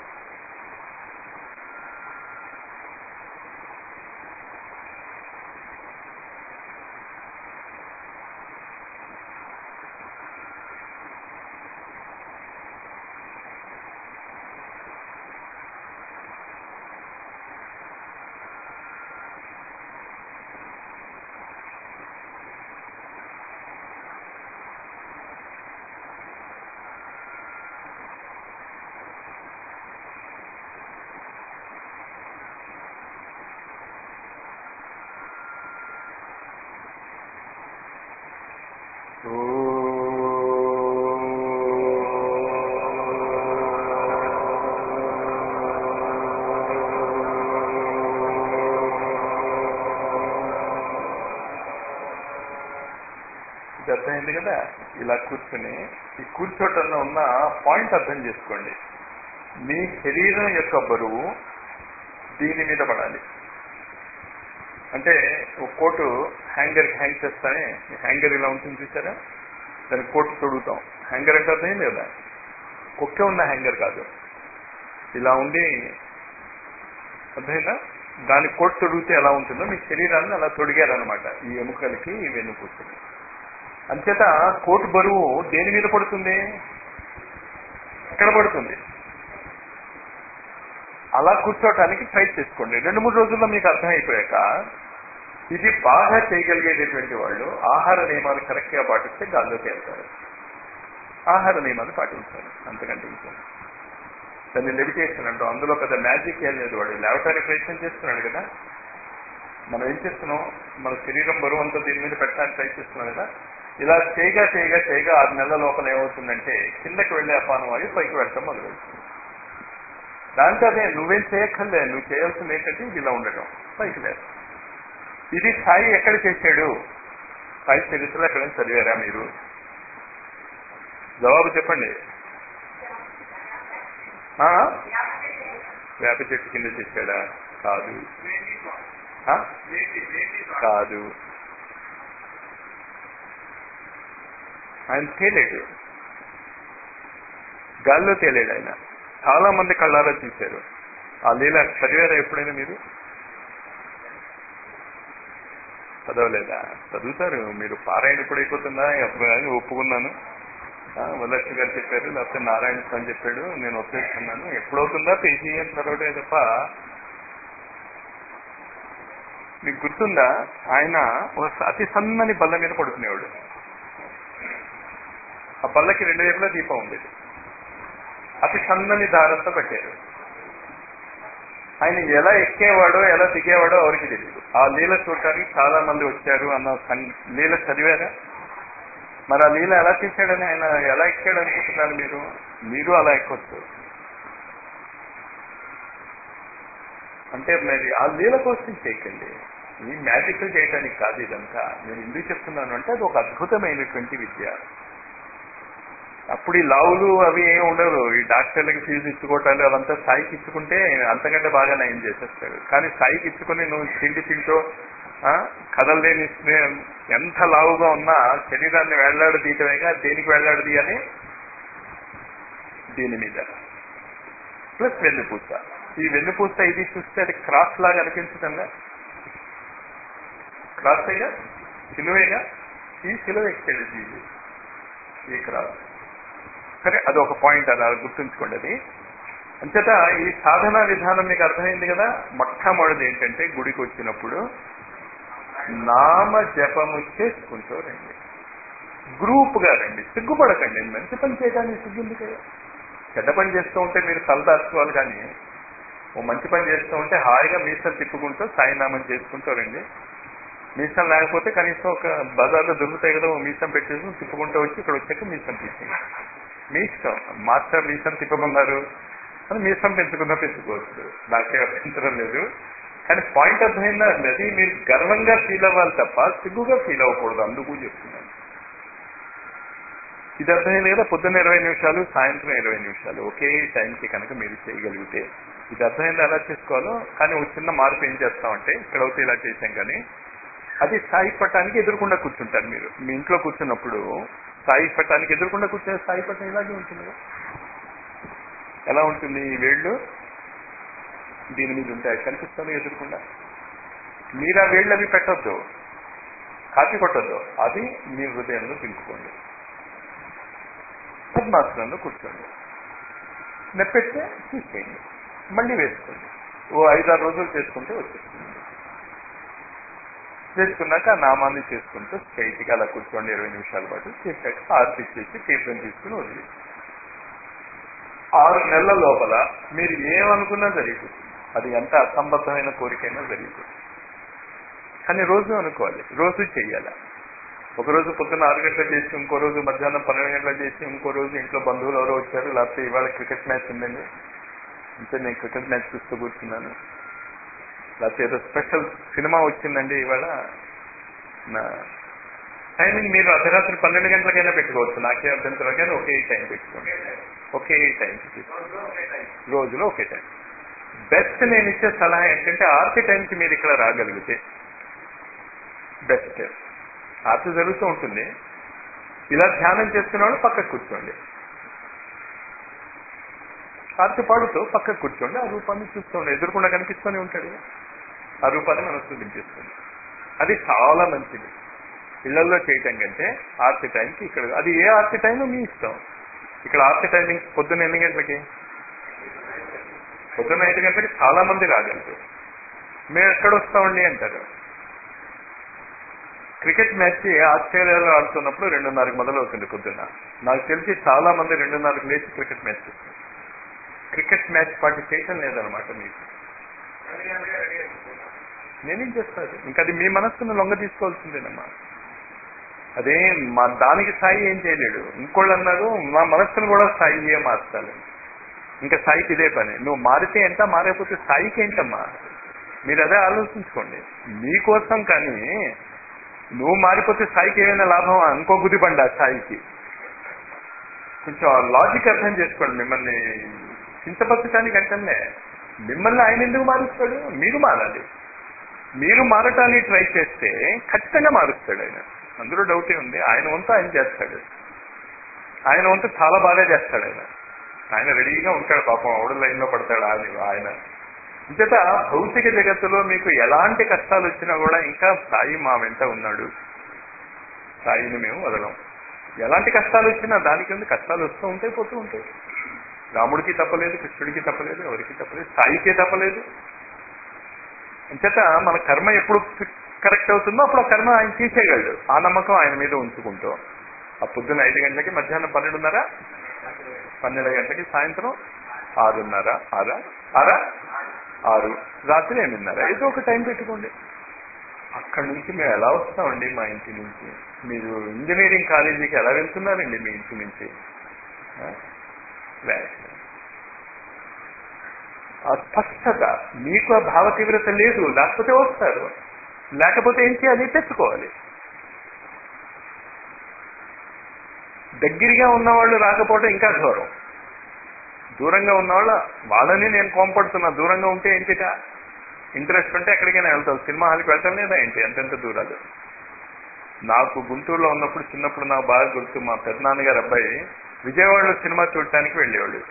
ఇది అర్థమైంది కదా ఇలా కూర్చుని ఈ కూర్చోటంలో ఉన్న పాయింట్ అర్థం చేసుకోండి మీ శరీరం యొక్క బరువు దీని మీద పడాలి అంటే ఒక కోటు హ్యాంగర్ హ్యాంగ్ చేస్తానే హ్యాంగర్ ఇలా ఉంటుంది చూసారా దాని కోటు తొడుగుతాం హ్యాంగర్ అంటే అర్థమైంది కదా కుక్క ఉన్న హ్యాంగర్ కాదు ఇలా ఉండి అర్థమైందా దాని కోట్ తొడిగితే ఎలా ఉంటుందో మీ శరీరాన్ని అలా తొడిగారనమాట ఈ ఎముకలకి ఈ వెన్నుపూసకి అంచేత కోటు బరువు దేని మీద పడుతుంది ఎక్కడ పడుతుంది అలా కూర్చోటానికి ట్రై చేసుకోండి రెండు మూడు రోజుల్లో మీకు అర్థమైపోయాక ఇది బాగా చేయగలిగేటటువంటి వాళ్ళు ఆహార నియమాలు కరెక్ట్ గా పాటిస్తే గాల్లోకి వెళ్తారు ఆహార నియమాలు పాటించాలి అంతకంటే ఇంకేం దాన్ని లెవిటేషన్ అంటాం అందులో పెద్ద మ్యాజిక్ ఏం లేదు వాడు లేవటానికి ప్రయత్నం చేస్తున్నాడు కదా మనం ఏం చేస్తున్నాం మన శరీరం బరువు అంతా దీని మీద పెట్టడానికి ట్రై చేస్తున్నాం కదా ఇలా చేయగా చేయగా చేయగా ఆరు నెలల లోపల ఏమవుతుందంటే కిందకి వెళ్ళే అపానం అవి పైకి వెళ్ళటం మొదలు పెడుతుంది దాంతో అదే నువ్వేం చేయక్కర్లే నువ్వు చేయాల్సింది ఏంటంటే ఇది ఇలా ఉండటం పైకి లేదు ఇది సాయి ఎక్కడ చేశాడు సాయి చరిత్రలో ఎక్కడైనా చదివారా మీరు జవాబు చెప్పండి ఆ? వేప చెట్టు కింద చేశాడా కాదు ఆ? కాదు ఆయన తేలేడు గాల్లో తేలేడు ఆయన చాలా మంది కళ్ళారా చూశారు ఆ లీల చదివారా ఎప్పుడైనా మీరు చదవలేదా చదువుతారు మీరు పారాయణ ఇప్పుడు అయిపోతుందా ఎప్పుడు అని ఒప్పుకున్నాను ఆ, వరలక్ష్మి గారు చెప్పారు లేకపోతే నారాయణ స్వామి చెప్పాడు నేను ఒప్పేసుకున్నాను ఎప్పుడవుతుందా పేజీ అని చదవడే తప్ప మీకు గుర్తుందా ఆయన ఒక అతి సన్నని బల్ల మీద పడుకునేవాడు ఆ బల్లకి రెండు వైపులా దీపం ఉండేది అతి సన్నని దారంతో కట్టారు ఆయన ఎలా ఎక్కేవాడో ఎలా దిగేవాడో ఎవరికి తెలియదు ఆ లీల చూడటానికి చాలా మంది వచ్చారు అన్న సం- లీల చదివారా మరి ఆ లీల ఎలా తీశాడని ఆయన ఎలా ఎక్కాడు అనుకుంటున్నారు మీరు మీరు అలా ఎక్కొచ్చు అంటే మరి ఆ లీల కోసం చేయకండి ఈ మ్యాజిక్ చేయడానికి కాదు ఇదంతా నేను ఎందుకు చెప్తున్నాను అంటే అది ఒక అద్భుతమైనటువంటి విద్య అప్పుడు ఈ లావులు అవి ఏమి ఉండవు ఈ డాక్టర్లకి ఫీజు ఇచ్చుకోవటాలు అవంతా స్థాయికి ఇచ్చుకుంటే అంతకంటే బాగా నయం చేసేస్తాడు కానీ స్థాయికి ఇచ్చుకుని నువ్వు తిండి తింటూ ఆ, కదలలేని స్నే- ఎంత లావుగా ఉన్నా శరీరాన్ని వేళ్లాడు తీయటమేగా దేనికి వేళ్లాడు తీయని దీని మీద ప్లస్ వెన్నుపూస ఈ వెన్నుపూస ఇది చూస్తే అది క్రాస్ లాగా అనిపించదంగా క్రాస్ అయినా సిలువేగా ఈ సిలువ ఎక్కేది ఇది ఈ క్రాస్ సరే అది ఒక పాయింట్ అలా గుర్తుంచుకోండి అది అంచేత ఈ సాధనా విధానం మీకు అర్థమైంది కదా మొట్టమొదటిది ఏంటంటే గుడికి వచ్చినప్పుడు నామ జపము చేసుకుంటూ రండి గ్రూప్ గా రండి సిగ్గుపడకండి మంచి పని చేయడానికి సిగ్గుంది కదా చెడ్డ పని చేస్తూ ఉంటే మీరు తలదాచుకోవాలి కానీ ఓ మంచి పని చేస్తూ ఉంటే హాయిగా మీసం తిప్పుకుంటూ సాయినామం చేసుకుంటూ రండి మీసం లేకపోతే కనీసం ఒక బజార్లో దొరుకుతాయి కదా ఓ మీసం పెట్టేసి తిప్పుకుంటూ వచ్చి ఇక్కడ వచ్చాక మీసం తీసింది మీ ఇష్టం మాస్టర్ మీసం తిప్పమన్నారు అని మీసం పెంచుకున్నా పెంచుకోవచ్చు నాకే అభ్యంతరం లేదు కానీ పాయింట్ అర్థమైందా అది మీరు గర్వంగా ఫీల్ అవ్వాలి తప్ప సిగ్గుగా ఫీల్ అవ్వకూడదు అందుకు చెప్తున్నాను ఇది అర్థమైంది కదా పొద్దున్న ఇరవై నిమిషాలు సాయంత్రం ఇరవై నిమిషాలు ఒకే టైంకి కనుక మీరు చేయగలిగితే ఇది అర్థమైంది ఎలా చేసుకోవాలో కానీ ఒక చిన్న మార్పు ఏం చేస్తామంటే ఇక్కడ అయితే ఇలా చేసాం కానీ అది సాయి పట్టానికి ఎదురుకుండా కూర్చుంటారు మీరు మీ ఇంట్లో కూర్చున్నప్పుడు సాయి పట్టానికి ఎదురుకుండా కూర్చునే సాయి పట్టం ఇలాగే ఉంటుంది కదా. ఎలా ఉంటుంది ఈ వేళ్ళు దీని మీద ఉంటాయి కనిపిస్తాను ఎదురుకుండా మీరు ఆ వేళ్ళు అవి పెట్టొద్దు కాపీ కొట్టద్దు అది మీ హృదయంలో దింపుకోండి పద్మాసనంలో కూర్చోండి నెప్పెడితే తీసేయండి మళ్ళీ వేసుకోండి ఓ ఐదారు రోజులు చేసుకుంటే వచ్చేస్తుంది చేసుకున్నాక ఆ నామాన్ని చేసుకుంటూ స్ట్రైట్గా అలా కూర్చోండి ఇరవై నిమిషాల పాటు చేశాక ఆర్తి చేసి తీర్థం తీసుకుని వదిలి ఆరు నెలల లోపల మీరు ఏమనుకున్నా జరిగిపోతుంది అది ఎంత అసంబద్ధమైన కోరికైనా జరిగిపోతుంది కానీ రోజు అనుకోవాలి రోజు చెయ్యాలి ఒక రోజు పొద్దున్న ఆరు గంటలు చేసి ఇంకో రోజు మధ్యాహ్నం పన్నెండు గంటలు చేసి ఇంకో రోజు ఇంట్లో బంధువులు ఎవరో వచ్చారు లేకపోతే ఇవాళ క్రికెట్ మ్యాచ్ ఉందండి అంటే నేను క్రికెట్ మ్యాచ్ చూస్తూ కూర్చున్నాను లేకపోతే ఏదో స్పెషల్ సినిమా వచ్చిందండి ఇవాళ నా టైమింగ్ మీరు అర్ధరాత్రి పన్నెండు గంటలకైనా పెట్టుకోవచ్చు నాకే అభ్యంతరం కానీ ఒకే టైం పెట్టుకోండి ఒకే టైం రోజులో ఒకే టైం బెస్ట్ నేను ఇచ్చే సలహా ఏంటంటే ఆర్తి టైంకి మీరు ఇక్కడ రాగలిగితే బెస్ట్ ఆర్తి జరుగుతూ ఉంటుంది ఇలా ధ్యానం చేస్తున్నవాడు పక్కకు కూర్చోండి ఆర్తి పాడుతూ పక్కకు కూర్చోండి ఆ రూపాన్ని చూస్తూండి ఎదురుకుండా కనిపిస్తూనే ఉంటాడు ఆ రూపాన్ని మనసు దింపిస్తుంది అది చాలా మంచిది ఇళ్లలో చేయటం కంటే ఆర్తి టైంకి ఇక్కడ అది ఏ ఆర్తి టైం మీ ఇష్టం ఇక్కడ ఆర్తి టైమింగ్ పొద్దున్న ఎన్ని గంటలకి పొద్దున్న ఐదు గంటలకి చాలా మంది రాగలరు మేము ఎక్కడ వస్తామండి అంటారు క్రికెట్ మ్యాచ్ ఆస్ట్రేలియాలో ఆడుతున్నప్పుడు రెండున్నరకు మొదలవుతుంది పొద్దున్న నాకు తెలిసి చాలా మంది రెండున్నరకు లేచి క్రికెట్ మ్యాచ్ చూస్తారు క్రికెట్ మ్యాచ్ పార్టీ చేయటం లేదనమాట మీకు నేనేం చేస్తాను ఇంకా అది మీ మనస్సును లొంగ తీసుకోవాల్సిందేనమ్మా అదే మా దానికి స్థాయి ఏం చేయలేడు ఇంకోళ్ళు అన్నారు మా మనస్సును కూడా స్థాయి మార్చాలి ఇంకా స్థాయికి ఇదే పని నువ్వు మారితే ఎంత మారైపోతే స్థాయికి ఏంటమ్మా మీరు అదే ఆలోచించుకోండి మీకోసం కానీ నువ్వు మారిపోతే స్థాయికి ఏమైనా లాభం ఇంకో గుదిబండి ఆ స్థాయికి కొంచెం లాజిక్ అర్థం చేసుకోండి మిమ్మల్ని చింతపరచడానికి అంటేనే మిమ్మల్ని ఆయన ఎందుకు మారుస్తాడు మీరు మారాలి మీరు మారటానికి ట్రై చేస్తే ఖచ్చితంగా మారుస్తాడు ఆయన అందులో డౌటే ఉంది ఆయన వంతు ఆయన చేస్తాడు ఆయన వంతు చాలా బాగా చేస్తాడు ఆయన ఆయన రెడీగా ఉంటాడు పాపం ఆవిడ లైన్లో పడతాడు ఆయన ఆయన ఇంతట భౌతిక జగత్తులో మీకు ఎలాంటి కష్టాలు వచ్చినా కూడా ఇంకా సాయి మా వెంట ఉన్నాడు సాయిని మేము వదలం ఎలాంటి కష్టాలు వచ్చినా దానికి ఉంది కష్టాలు వస్తూ ఉంటాయి పోతూ ఉంటాయి రాముడికి తప్పలేదు కృష్ణుడికి తప్పలేదు ఎవరికి తప్పలేదు సాయికే తప్పలేదు అంచేత మన కర్మ ఎప్పుడు కరెక్ట్ అవుతుందో అప్పుడు ఆ కర్మ ఆయన తీసేయగలడు ఆ నమ్మకం ఆయన మీద ఉంచుకుంటూ ఆ పొద్దున్న ఐదు గంటలకి మధ్యాహ్నం పన్నెండున్నర పన్నెండు గంటలకి సాయంత్రం ఆరున్నర ఆరా ఆరా ఆరు రాత్రి ఎనిమిదిన్నర ఏదో ఒక టైం పెట్టుకోండి అక్కడి నుంచి మేము ఎలా వస్తామండి మా ఇంటి నుంచి మీరు ఇంజనీరింగ్ కాలేజీకి ఎలా వెళ్తున్నారండి మీ ఇంటి నుంచి ఆ? Right. ఆ స్పష్టత మీకు ఆ భావ తీవ్రత లేదు లేకపోతే వస్తారు లేకపోతే ఏం చేయాలి తెచ్చుకోవాలి దగ్గరగా ఉన్నవాళ్ళు రాకపోవడం ఇంకా ఘోరం దూరంగా ఉన్నవాళ్ళ వాళ్ళని నేను కోంపడుతున్నా దూరంగా ఉంటే ఏంటిట ఇంట్రెస్ట్ ఉంటే ఎక్కడికైనా వెళ్తావు సినిమా హాల్కి వెళ్తాం లేదా ఏంటి ఎంతెంత దూరాలు నాకు గుంటూరులో ఉన్నప్పుడు చిన్నప్పుడు నాకు బాగా గుర్తు మా పెద్దనాన్నగారు అబ్బాయి విజయవాడలో సినిమా చూడటానికి వెళ్ళేవాడు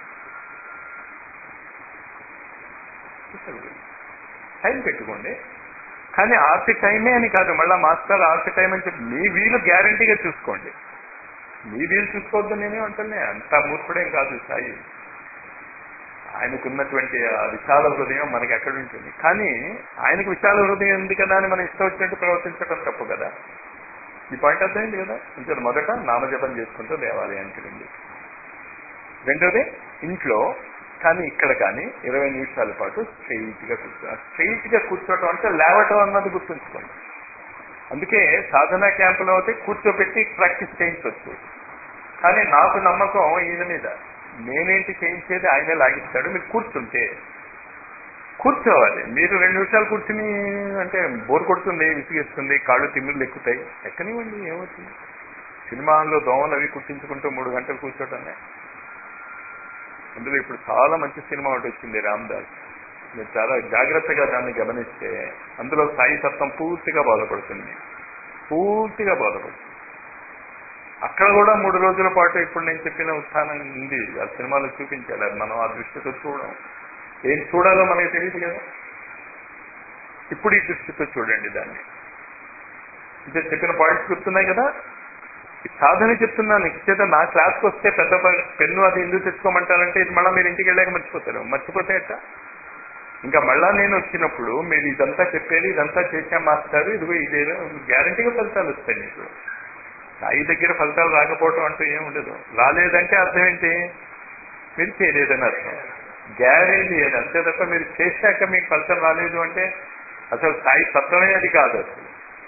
టైం పెట్టుకోండి కానీ ఆర్తి టైమే అని కాదు మళ్ళీ మాస్టర్ ఆర్తి టైం అని చెప్పి మీ వీలు గ్యారంటీగా చూసుకోండి మీ వీలు చూసుకోవద్దు నేనే అంటలే అంత మూర్ఖుడేం కాదు సాయి ఆయనకున్నటువంటి ఆ విశాల హృదయం మనకి ఎక్కడ ఉంటుంది కానీ ఆయనకు విశాల హృదయం ఉంది కదా అని మనం ఇష్టం వచ్చినట్టు ప్రవర్తించడం తప్పు కదా ఈ పాయింట్ అర్థమైంది కదా ఇంకా మొదట నామజపం చేసుకుంటూ దేవాలయానికి రండి రెండోది ఇంట్లో కానీ ఇక్కడ కానీ ఇరవై నిమిషాల పాటు స్ట్రైట్ గా కూర్చో స్ట్రైట్ గా కూర్చోవటం అంటే లేవటం అన్నది గుర్తుంచుకోండి అందుకే సాధనా క్యాంపులో అయితే కూర్చోబెట్టి ప్రాక్టీస్ చేయించవచ్చు కానీ నాకు నమ్మకం ఈయన మీద నేనేంటి చేయించేది ఆయనే లాగిస్తాడు మీరు కూర్చుంటే కూర్చోవాలి మీరు రెండు నిమిషాలు కూర్చుని అంటే బోర్ కొడుతుంది విసిగేస్తుంది కాళ్ళు తిమ్మిళ్ళు ఎక్కుతాయి ఎక్కనివ్వండి ఏమవుతుంది సినిమా హాల్లో దోమలు అవి కుట్టించుకుంటూ మూడు గంటలు కూర్చోటమే అందులో ఇప్పుడు చాలా మంచి సినిమా ఒకటి వచ్చింది రామ్దాస్ మీరు చాలా జాగ్రత్తగా దాన్ని గమనిస్తే అందులో సాయి తత్వం పూర్తిగా బాధపడుతుంది పూర్తిగా బాధపడుతుంది అక్కడ కూడా మూడు రోజుల పాటు ఇప్పుడు నేను చెప్పిన ఉత్థానం ఉంది ఆ సినిమాలో చూపించాడు అది మనం ఆ దృష్టితో చూడం ఏం చూడాలో మనకి తెలియదు కదా ఇప్పుడు ఈ దృష్టితో చూడండి దాన్ని అంటే చెప్పిన పాయింట్స్ గుర్తున్నాయి కదా ఈ సాధన చెప్తున్నాను చేత నా క్లాస్కి వస్తే పెద్ద ప- పెన్ను అది ఎందుకు తెచ్చుకోమంటారంటే ఇది మళ్ళీ మీరు ఇంటికి వెళ్ళాక మర్చిపోతారు మర్చిపోతే ఎట్టా ఇంకా మళ్ళా నేను వచ్చినప్పుడు మీరు ఇదంతా చెప్పేది ఇదంతా చేసాం మాస్టారు ఇదిగో ఇదేదో గ్యారంటీగా ఫలితాలు వస్తాయి మీకు సాయి దగ్గర ఫలితాలు రాకపోవడం అంటూ ఏం ఉండదు రాలేదంటే అర్థం ఏంటి మీరు చేయలేదని అర్థం గ్యారెంటీ అది అంతే తప్ప మీరు చేశాక మీకు ఫలితం రాలేదు అంటే అసలు సాయి తత్వమే అది కాదు అసలు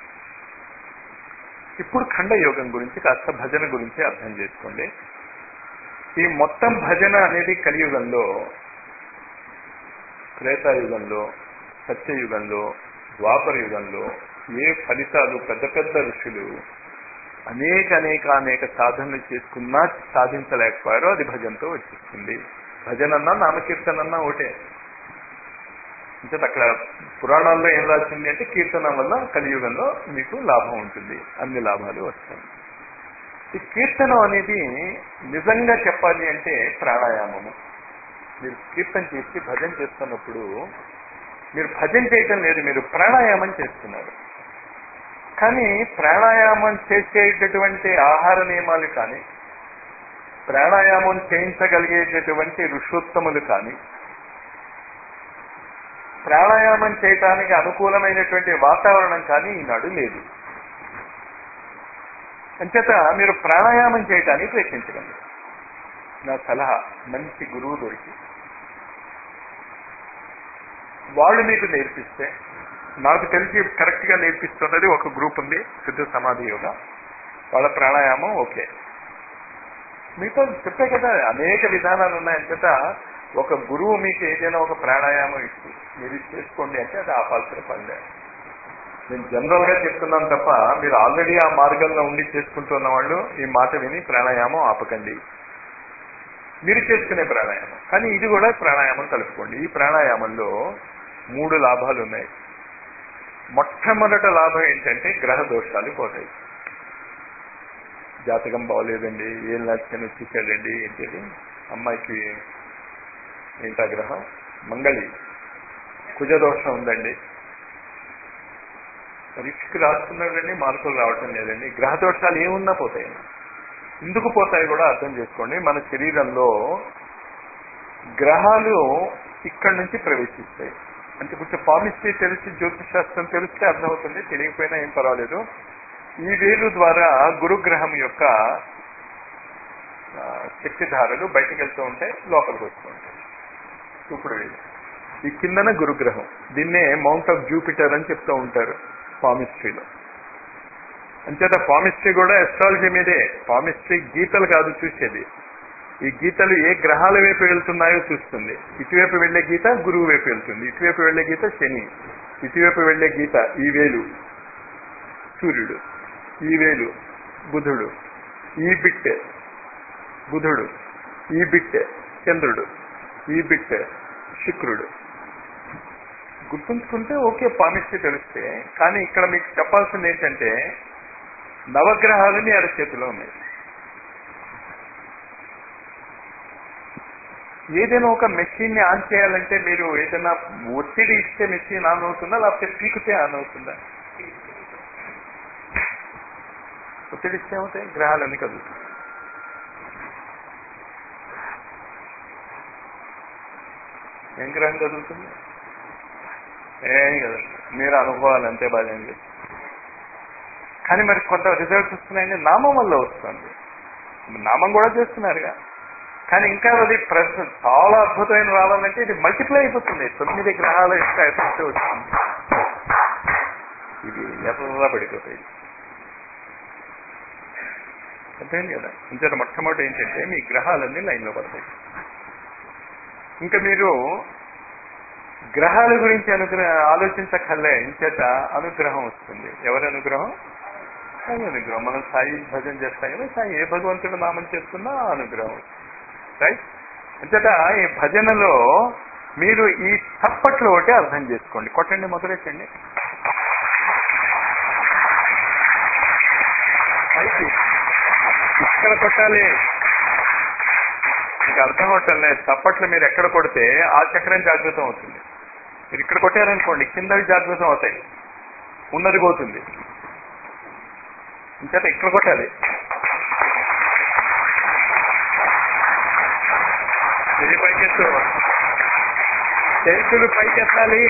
ఇప్పుడు ఖండ యోగం గురించి కాస్త భజన గురించి అర్థం చేసుకోండి ఈ మొత్తం భజన అనేది కలియుగంలో త్రేతాయుగంలో సత్యయుగంలో ద్వాపర యుగంలో ఏ ఫలితాలు పెద్ద పెద్ద ఋషులు అనేక అనేక అనేక సాధనలు చేసుకున్నా సాధించలేకపోయారో అది భజనతో వచ్చేస్తుంది భజనన్నా నామకీర్తనన్నా ఒకటే అంటే అక్కడ పురాణాల్లో ఏం రాసింది అంటే కీర్తన వల్ల కలియుగంలో మీకు లాభం ఉంటుంది అన్ని లాభాలు వస్తాయి ఈ కీర్తనం అనేది నిజంగా చెప్పాలి అంటే ప్రాణాయామము మీరు కీర్తన చేసి భజన చేస్తున్నప్పుడు మీరు భజన చేయటం లేదు మీరు ప్రాణాయామం చేస్తున్నారు కానీ ప్రాణాయామం చేసేటటువంటి ఆహార నియమాలు కానీ ప్రాణాయామం చేయించగలిగేటటువంటి ఋషోత్తములు కానీ ప్రాణాయామం చేయటానికి అనుకూలమైనటువంటి వాతావరణం కానీ ఈనాడు లేదు అంచేత మీరు ప్రాణాయామం చేయటానికి ప్రయత్నించగలరు నా సలహా మంచి గురువు దొరికి వాళ్ళు మీకు నేర్పిస్తే నాకు తెలిసి కరెక్ట్ గా నేర్పిస్తున్నది ఒక గ్రూప్ ఉంది సిద్ధ సమాధి యోగ వాళ్ళ ప్రాణాయామం ఓకే మీతో చెప్పే కదా అనేక విధానాలు ఉన్నాయి చేత ఒక గురువు మీకు ఏదైనా ఒక ప్రాణాయామం ఇచ్చి మీరు ఇది చేసుకోండి అంటే అది ఆపాల్సిన పనిలే నేను జనరల్ గా చెప్తున్నాను తప్ప మీరు ఆల్రెడీ ఆ మార్గంలో ఉండి చేసుకుంటున్న వాళ్ళు ఈ మాట విని ప్రాణాయామం ఆపకండి మీరు చేసుకునే ప్రాణాయామం కానీ ఇది కూడా ప్రాణాయామం కలుపుకోండి ఈ ప్రాణాయామంలో మూడు లాభాలు ఉన్నాయి మొట్టమొదట లాభం ఏంటంటే గ్రహ దోషాలు పోతాయి జాతకం బాగోలేదండి ఏం లక్షణం వచ్చేసాడండి ఏంటిది అమ్మాయికి ఏంటా గ్రహం మంగళి కుజదోషం ఉందండి పరీక్షకి రాస్తున్నాడండి మార్కులు రావటం లేదండి గ్రహ దోషాలు ఏమున్నా పోతాయి ఎందుకు పోతాయి కూడా అర్థం చేసుకోండి మన శరీరంలో గ్రహాలు ఇక్కడి నుంచి ప్రవేశిస్తాయి అంటే కొంచెం పామిస్ట్రీ తెలిసి జ్యోతిష్ శాస్త్రం తెలిస్తే అర్థమవుతుంది తెలియకపోయినా ఏం పర్వాలేదు ఈ వేలు ద్వారా గురుగ్రహం యొక్క ఆ, శక్తిధారలు బయటకు వెళ్తూ ఉంటాయి లోపలికి వస్తూ ఉంటాయి చూపుడు వేలు ఈ కిందన గురుగ్రహం దీన్నే మౌంట్ ఆఫ్ జూపిటర్ అని చెప్తూ ఉంటారు పామిస్ట్రీలో అంచేత పామిస్ట్రీ కూడా ఎస్ట్రాలజీ మీదే పామిస్ట్రీ గీతలు కాదు చూసేది ఈ గీతలు ఏ గ్రహాల వైపు వెళ్తున్నాయో చూస్తుంది ఇటువైపు వెళ్లే గీత గురువు వైపు వెళ్తుంది ఇటువైపు వెళ్లే గీత శని ఇటువైపు వెళ్లే గీత ఈ వేలు సూర్యుడు ఈ వేలు బుధుడు ఈ బిట్టె బుధుడు ఈ బిట్టె చంద్రుడు ఈ బిట్టె శుక్రుడు గుర్తుంచుకుంటే ఓకే పామిస్ట్రీ తెలిస్తే కానీ ఇక్కడ మీకు చెప్పాల్సింది ఏంటంటే నవగ్రహాలు మీ అరచేతిలో ఉన్నాయి ఏదైనా ఒక మెషిన్ ని ఆన్ చేయాలంటే మీరు ఏదైనా ఒత్తిడి ఇస్తే మెషిన్ ఆన్ అవుతుందా లేకపోతే పీకితే ఆన్ అవుతుందా ఒత్తిడి ఇస్తే ఏమవుతాయి గ్రహాలన్నీ కదులుతాయి ఏం గ్రహం కదులుతుంది ఏం కదలు మీరు అనుభవాలు అంతే బాగా కానీ మరి కొంత రిజల్ట్స్ వస్తున్నాయండి నామం వల్ల వస్తుంది నామం కూడా చేస్తున్నారుగా కానీ ఇంకా అది ప్రశ్న చాలా అద్భుతమైన రావాలంటే ఇది మల్టిప్లై అయిపోతుంది తొమ్మిది గ్రహాల యొక్క ఎఫెక్ట్ వచ్చింది ఇది ఎర్రగా పడిపోతాయి అర్థమైంది కదా ఇంత మొట్టమొదటి ఏంటంటే మీ గ్రహాలన్నీ లైన్లో పడతాయి ఇంకా మీరు గ్రహాల గురించి అనుగ్రహ ఆలోచించక్కర్లే ఇంచేత అనుగ్రహం వస్తుంది ఎవరి అనుగ్రహం సాయి అనుగ్రహం మనం సాయి భజన చేస్తాం కదా సాయి ఏ భగవంతుడు నామం చేస్తున్నా ఆ అనుగ్రహం రైట్ అంచేత ఈ భజనలో మీరు ఈ తప్పట్లు ఒకటి అర్థం చేసుకోండి కొట్టండి మొదలెట్టండి పైకి ఎక్కడ కొట్టాలి మీకు అర్థం అవటంలే చప్పట్లు మీరు ఎక్కడ కొడితే ఆ చక్రం జాగృతం అవుతుంది మీరు ఇక్కడ కొట్టారనుకోండి కిందవి జాగృతం అవుతాయి ఉన్నది పోతుంది ఇంకేత ఇక్కడ కొట్టాలి ఇది పైకెత్తు చేతులు పైకెత్తాలి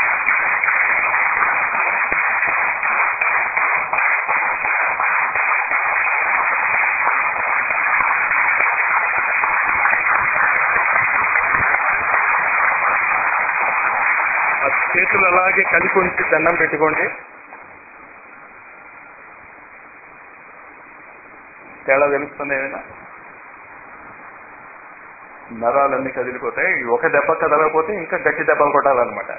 ఆ చేతులు అలాగే కలిపి ఉంచి దండం పెట్టుకోండి తేడా తెలుస్తుంది ఏమైనా నరాలన్నీ కదిలిపోతాయి ఒక దెబ్బ కదలకపోతే ఇంకా గట్టి దెబ్బలు కొట్టాలన్నమాట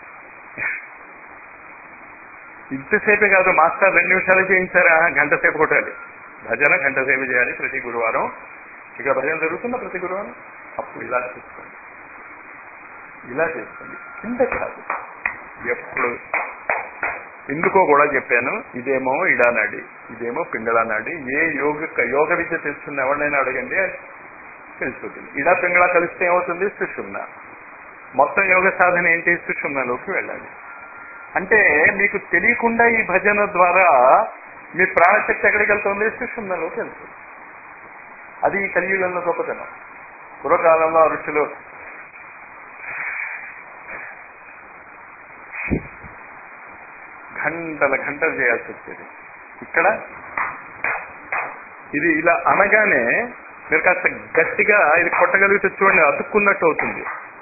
ఇంతసేపే కాదు మాస్టర్ రెండు నిమిషాలు చేయించారా గంట సేపు కొట్టాలి భజన గంట సేపు చేయాలి ప్రతి గురువారం ఇక భజన జరుగుతుందా ప్రతి గురువారం అప్పుడు ఇలా చేసుకోండి ఇలా చేసుకోండి కింద కాదు ఎప్పుడు ఎందుకో కూడా చెప్పాను ఇదేమో ఇడానాడి ఇదేమో పింగళానాడి ఏ యోగ యోగ విద్య తెలుసుకున్న ఎవరినైనా అడగండి తెలిసిపోతుంది ఇడా పింగళ కలిస్తే ఏమవుతుంది సుషుమ్న మొత్తం యోగ సాధన ఏంటి సుషుమ్నలోకి వెళ్ళాలి అంటే మీకు తెలియకుండా ఈ భజన ద్వారా మీ ప్రాణశక్తి ఎక్కడికి వెళ్తుంది సుషుమ్నలోకి వెళ్తుంది అది ఈ కలియుగంలో గొప్పతనం పూర్వకాలంలో ఆ ఋషులు గంటల గంటలు చేయాల్సి వచ్చేది ఇక్కడ ఇది ఇలా అనగానే మీరు కాస్త గట్టిగా ఇది కొట్టగలిగితే చూడండి అతుక్కున్నట్టు అవుతుంది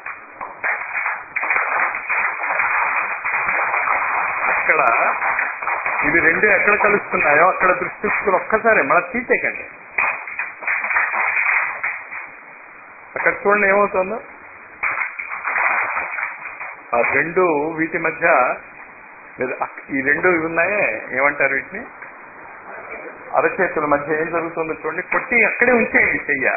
అక్కడ ఇవి రెండు ఎక్కడ కలుస్తున్నాయో అక్కడ దృష్టి తీసుకుని ఒక్కసారి మళ్ళీ తీసేయకండి అక్కడ చూడండి ఏమవుతుందో ఆ రెండు వీటి మధ్య లేదా అక్- ఈ రెండు ఇవి ఉన్నాయే ఏమంటారు వీటిని అరచేతుల మధ్య ఏం జరుగుతుందో చూడండి కొట్టి అక్కడే ఉంచేయండి చెయ్య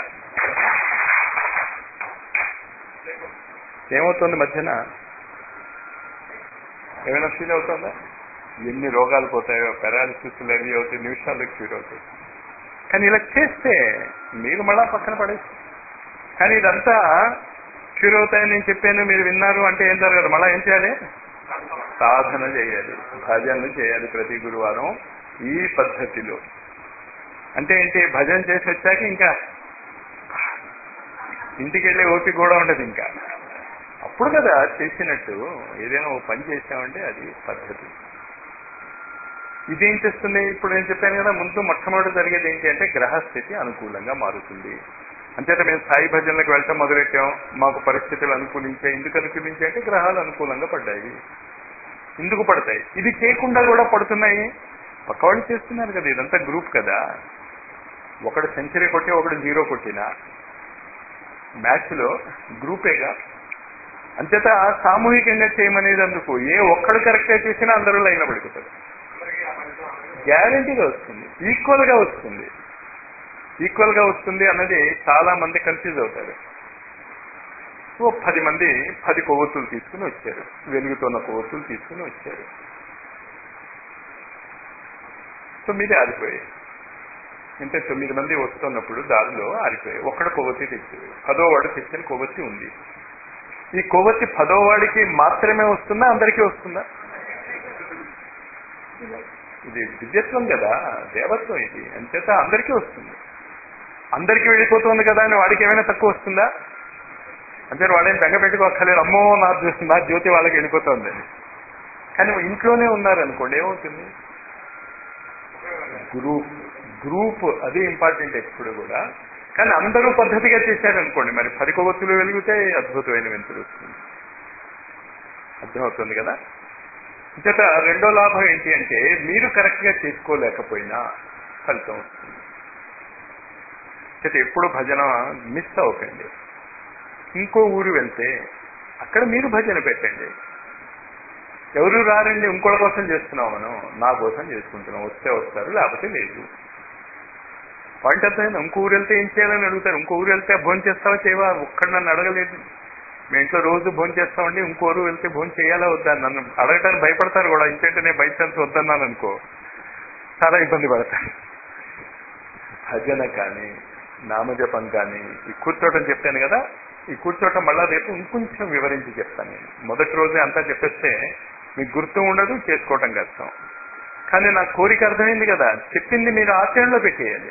ఏమవుతుంది మధ్యన ఏమైనా ఫీల్ అవుతుందా ఎన్ని రోగాలు పోతాయో పెరాలిసిస్ అవి అవుతాయి నిమిషాలకు క్యూర్ అవుతాయి కానీ ఇలా చేస్తే మీరు మళ్ళా పక్కన పడేసి కానీ ఇదంతా క్యూర్ అవుతాయని నేను చెప్పాను మీరు విన్నారు అంటే ఏం జరగదు మళ్ళీ ఏం చేయాలి సాధన చేయాలి భజనలు చేయాలి ప్రతి గురువారం ఈ పద్ధతిలో అంటే ఏంటి భజన చేసి వచ్చాక ఇంకా ఇంటికి వెళ్ళే ఓపిక కూడా ఉండదు ఇంకా అప్పుడు కదా చేసినట్టు ఏదైనా ఓ పని చేసామంటే అది పద్ధతి ఇదేం చేస్తుంది ఇప్పుడు నేను చెప్పాను కదా ముందు మొట్టమొదటి జరిగేది ఏంటి అంటే గ్రహస్థితి అనుకూలంగా మారుతుంది అంతేత మేము సాయి భజనలకు వెళ్ళటం మొదలెట్టాం మాకు పరిస్థితులు అనుకూలించాయి ఎందుకు అనుకూలించాయి అంటే గ్రహాలు అనుకూలంగా పడ్డాయి ఎందుకు పడతాయి ఇది చేయకుండా కూడా పడుతున్నాయి పక్కవాళ్ళు చేస్తున్నారు కదా ఇదంతా గ్రూప్ కదా ఒకడు సెంచరీ కొట్టి ఒకడు జీరో కొట్టిన మ్యాచ్ లో గ్రూపేగా అంచేత సామూహికంగా చేయమనేది అందుకు ఏ ఒక్కడు కరెక్ట్ గా చేసినా అందరూ లైన్ పడిపోతారు గ్యారంటీగా వస్తుంది ఈక్వల్ గా వస్తుంది ఈక్వల్ గా వస్తుంది అన్నది చాలా మంది కన్ఫ్యూజ్ అవుతారు ఓ పది మంది పది కొవ్వొత్తులు తీసుకుని వచ్చారు వెలుగుతున్న కొవ్వొత్తులు తీసుకుని వచ్చారు తొమ్మిది ఆరిపోయాయి అంటే తొమ్మిది మంది వస్తున్నప్పుడు దారిలో ఆరిపోయాయి ఒక్కడ కొవ్వొత్తి తెచ్చారు పదో వాడు తెచ్చిన కొవ్వొత్తి ఉంది ఈ కొవ్వొత్తి పదో వాడికి మాత్రమే వస్తుందా అందరికీ వస్తుందా ఇది దివ్యత్వం కదా దేవత్వం ఇది అంచేత అందరికీ వస్తుంది అందరికీ వెళ్ళిపోతుంది కదా అని వాడికి ఏమైనా తక్కువ వస్తుందా అంటే వాడేం బెంగ పెట్టుకోక్కర్లేదు అమ్మో నా జ్యో- నా జ్యోతి వాళ్ళకి వెళ్ళిపోతుంది కానీ ఇంట్లోనే ఉన్నారనుకోండి ఏమవుతుంది గ్రూప్ గ్రూప్ అది ఇంపార్టెంట్ ఎప్పుడు కూడా కానీ అందరూ పద్ధతిగా చేశారనుకోండి మరి పది కొవ్వొత్తులు వెలిగితే అద్భుతమైన వెంతులు వస్తుంది అర్థమవుతుంది కదా ఇంకట రెండో లాభం ఏంటి అంటే మీరు కరెక్ట్ గా చేసుకోలేకపోయినా ఫలితం వస్తుంది అయితే ఎప్పుడు భజన మిస్ అవ్వకండి ఇంకో ఊరు వెళ్తే అక్కడ మీరు భజన పెట్టండి ఎవరు రారండి ఇంకోళ్ళ కోసం చేస్తున్నాం మనం నా కోసం చేసుకుంటున్నాం వస్తే వస్తారు లేకపోతే లేదు పాయింట్ అర్థమైంది ఇంకో ఊరు వెళ్తే ఏం చేయాలని అడుగుతారు ఇంకో ఊరు వెళ్తే భోజనం చేస్తావా చేయవా ఒక్కడ నన్ను అడగలేదు మీ ఇంట్లో రోజు భోజనం చేస్తామండి ఇంకో ఊరు వెళ్తే భోజనం చేయాలా వద్దా నన్ను అడగటానికి భయపడతారు కూడా ఇంకేంటే నేను బయట వద్దన్నాను అనుకో చాలా ఇబ్బంది పడతాను భజన కానీ నామజపం కానీ ఈ కూర్చోటం చెప్పాను కదా ఈ కూర్చోటం మళ్ళా రేపు ఇంకొంచెం వివరించి చెప్తాను నేను మొదటి రోజే అంతా చెప్పేస్తే మీకు గుర్తు ఉండదు చేసుకోవటం కష్టం కానీ నా కోరిక అర్థమైంది కదా చెప్పింది మీరు ఆచరణలో పెట్టేయాలి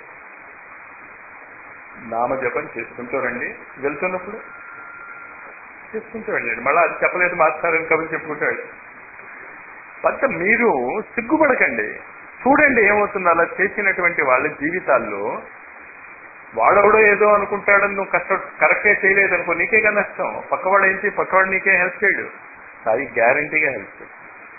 నామజపం చేసుకుంటూ రండి వెళ్తున్నప్పుడు చేసుకుంటూ వెళ్ళండి మళ్ళీ అది చెప్పలేదు మాస్టారని కబుర్లు చెప్పుకుంటూ వెళ్ళండి పట్ట మీరు సిగ్గుపడకండి చూడండి ఏమవుతుంది అలా చేసినటువంటి వాళ్ళ జీవితాల్లో వాడెవడో ఏదో అనుకుంటాడని నువ్వు కష్ట కరెక్ట్గా చేయలేదు అనుకో నీకే కదా నష్టం పక్కవాడు ఏంటి పక్కవాడు నీకే హెల్ప్ చేయడు సాయి గ్యారంటీగా హెల్ప్ చేయడు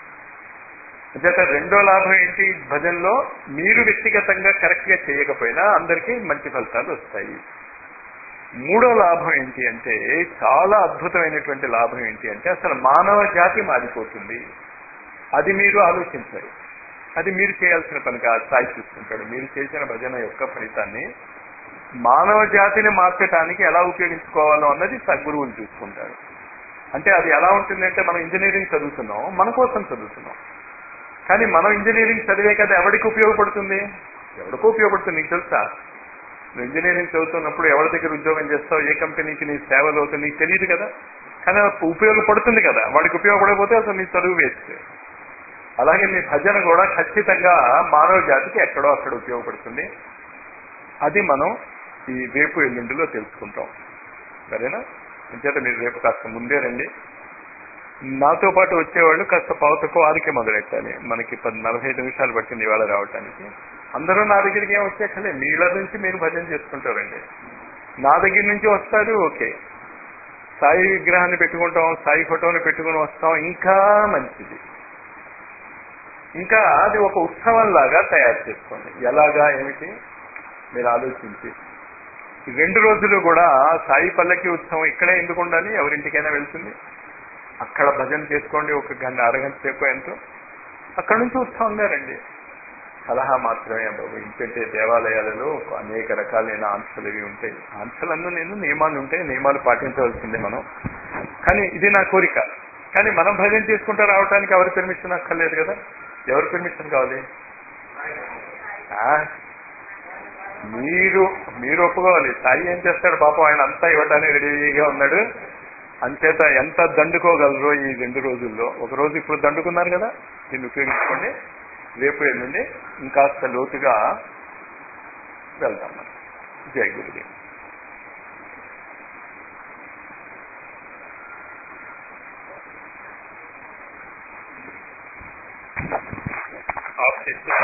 అంచేత రెండో లాభం ఏంటి భజనలో మీరు వ్యక్తిగతంగా కరెక్ట్ గా చేయకపోయినా అందరికీ మంచి ఫలితాలు వస్తాయి మూడో లాభం ఏంటి అంటే చాలా అద్భుతమైనటువంటి లాభం ఏంటి అంటే అసలు మానవ జాతి మారిపోతుంది అది మీరు ఆలోచించాలి అది మీరు చేయాల్సిన పని కాదు సాయి చూసుకుంటాడు మీరు చేసిన భజన యొక్క ఫలితాన్ని మానవ జాతిని మార్చడానికి ఎలా ఉపయోగించుకోవాలో అన్నది సద్గురువులు చూసుకుంటారు అంటే అది ఎలా ఉంటుందంటే మనం ఇంజనీరింగ్ చదువుతున్నాం మన కోసం చదువుతున్నాం కానీ మనం ఇంజనీరింగ్ చదివే కదా ఎవరికి ఉపయోగపడుతుంది ఎవరికో ఉపయోగపడుతుంది నీకు తెలుసా నువ్వు ఇంజనీరింగ్ చదువుతున్నప్పుడు ఎవరి దగ్గర ఉద్యోగం చేస్తావు ఏ కంపెనీకి నీ సేవలు అవుతుంది నీకు తెలియదు కదా కానీ అది ఉపయోగపడుతుంది కదా వాడికి ఉపయోగపడకపోతే అసలు నీ చదువు వేస్ట్ అలాగే మీ భజన కూడా ఖచ్చితంగా మానవ జాతికి ఎక్కడో అక్కడ ఉపయోగపడుతుంది అది మనం ఈ రేపు ఎల్లుండిలో తెలుసుకుంటాం సరేనా అంచేత మీరు రేపు కాస్త ముందే రండి నాతో పాటు వచ్చేవాళ్ళు కాస్త పావుతకు ఆరికే మొదలెట్టాలి మనకి పది నలభై ఐదు నిమిషాలు పట్టింది ఇవాళ రావటానికి అందరూ నా దగ్గరికి ఏం వచ్చేక్కలే మీళ్ళ నుంచి మీరు భజన చేసుకుంటారండి నా దగ్గర నుంచి వస్తారు ఓకే సాయి విగ్రహాన్ని పెట్టుకుంటాం సాయి ఫోటోని పెట్టుకుని వస్తాం ఇంకా మంచిది ఇంకా అది ఒక ఉత్సవం లాగా తయారు చేసుకోండి ఎలాగా ఏమిటి మీరు ఆలోచించి ఈ రెండు రోజులు కూడా సాయి పల్లకి ఉత్సవం ఇక్కడే ఎందుకు ఉండాలి ఎవరింటికైనా వెళ్తుంది అక్కడ భజన చేసుకోండి ఒక గంట అరగంట సేపు ఎంతో అక్కడ నుంచి ఉత్సవంగా రండి సలహా మాత్రమే బాబు ఇంకంటే దేవాలయాలలో అనేక రకాలైన ఆంక్షలు ఇవి ఉంటాయి ఆంక్షలన్నీ నేను నియమాలు ఉంటాయి నియమాలు పాటించవలసిందే మనం కానీ ఇది నా కోరిక కానీ మనం భజన చేసుకుంటూ రావడానికి ఎవరి పర్మిషన్ అక్కర్లేదు కదా ఎవరి పర్మిషన్ కావాలి ఆ, మీరు మీరు ఒప్పుకోవాలి సాయి ఏం చేస్తాడు పాపం ఆయన అంతా ఇవ్వడానికి రెడీగా ఉన్నాడు అంచేత ఎంత దండుకోగలరో ఈ రెండు రోజుల్లో ఒక రోజు ఇప్పుడు దండుకున్నారు కదా దీన్ని ఉపయోగించుకోండి రేపు ఎల్లుండి ఇంకాస్త లోతుగా వెళ్తాం మనం జై గురుదేవ్ ఆఫ్ చేసి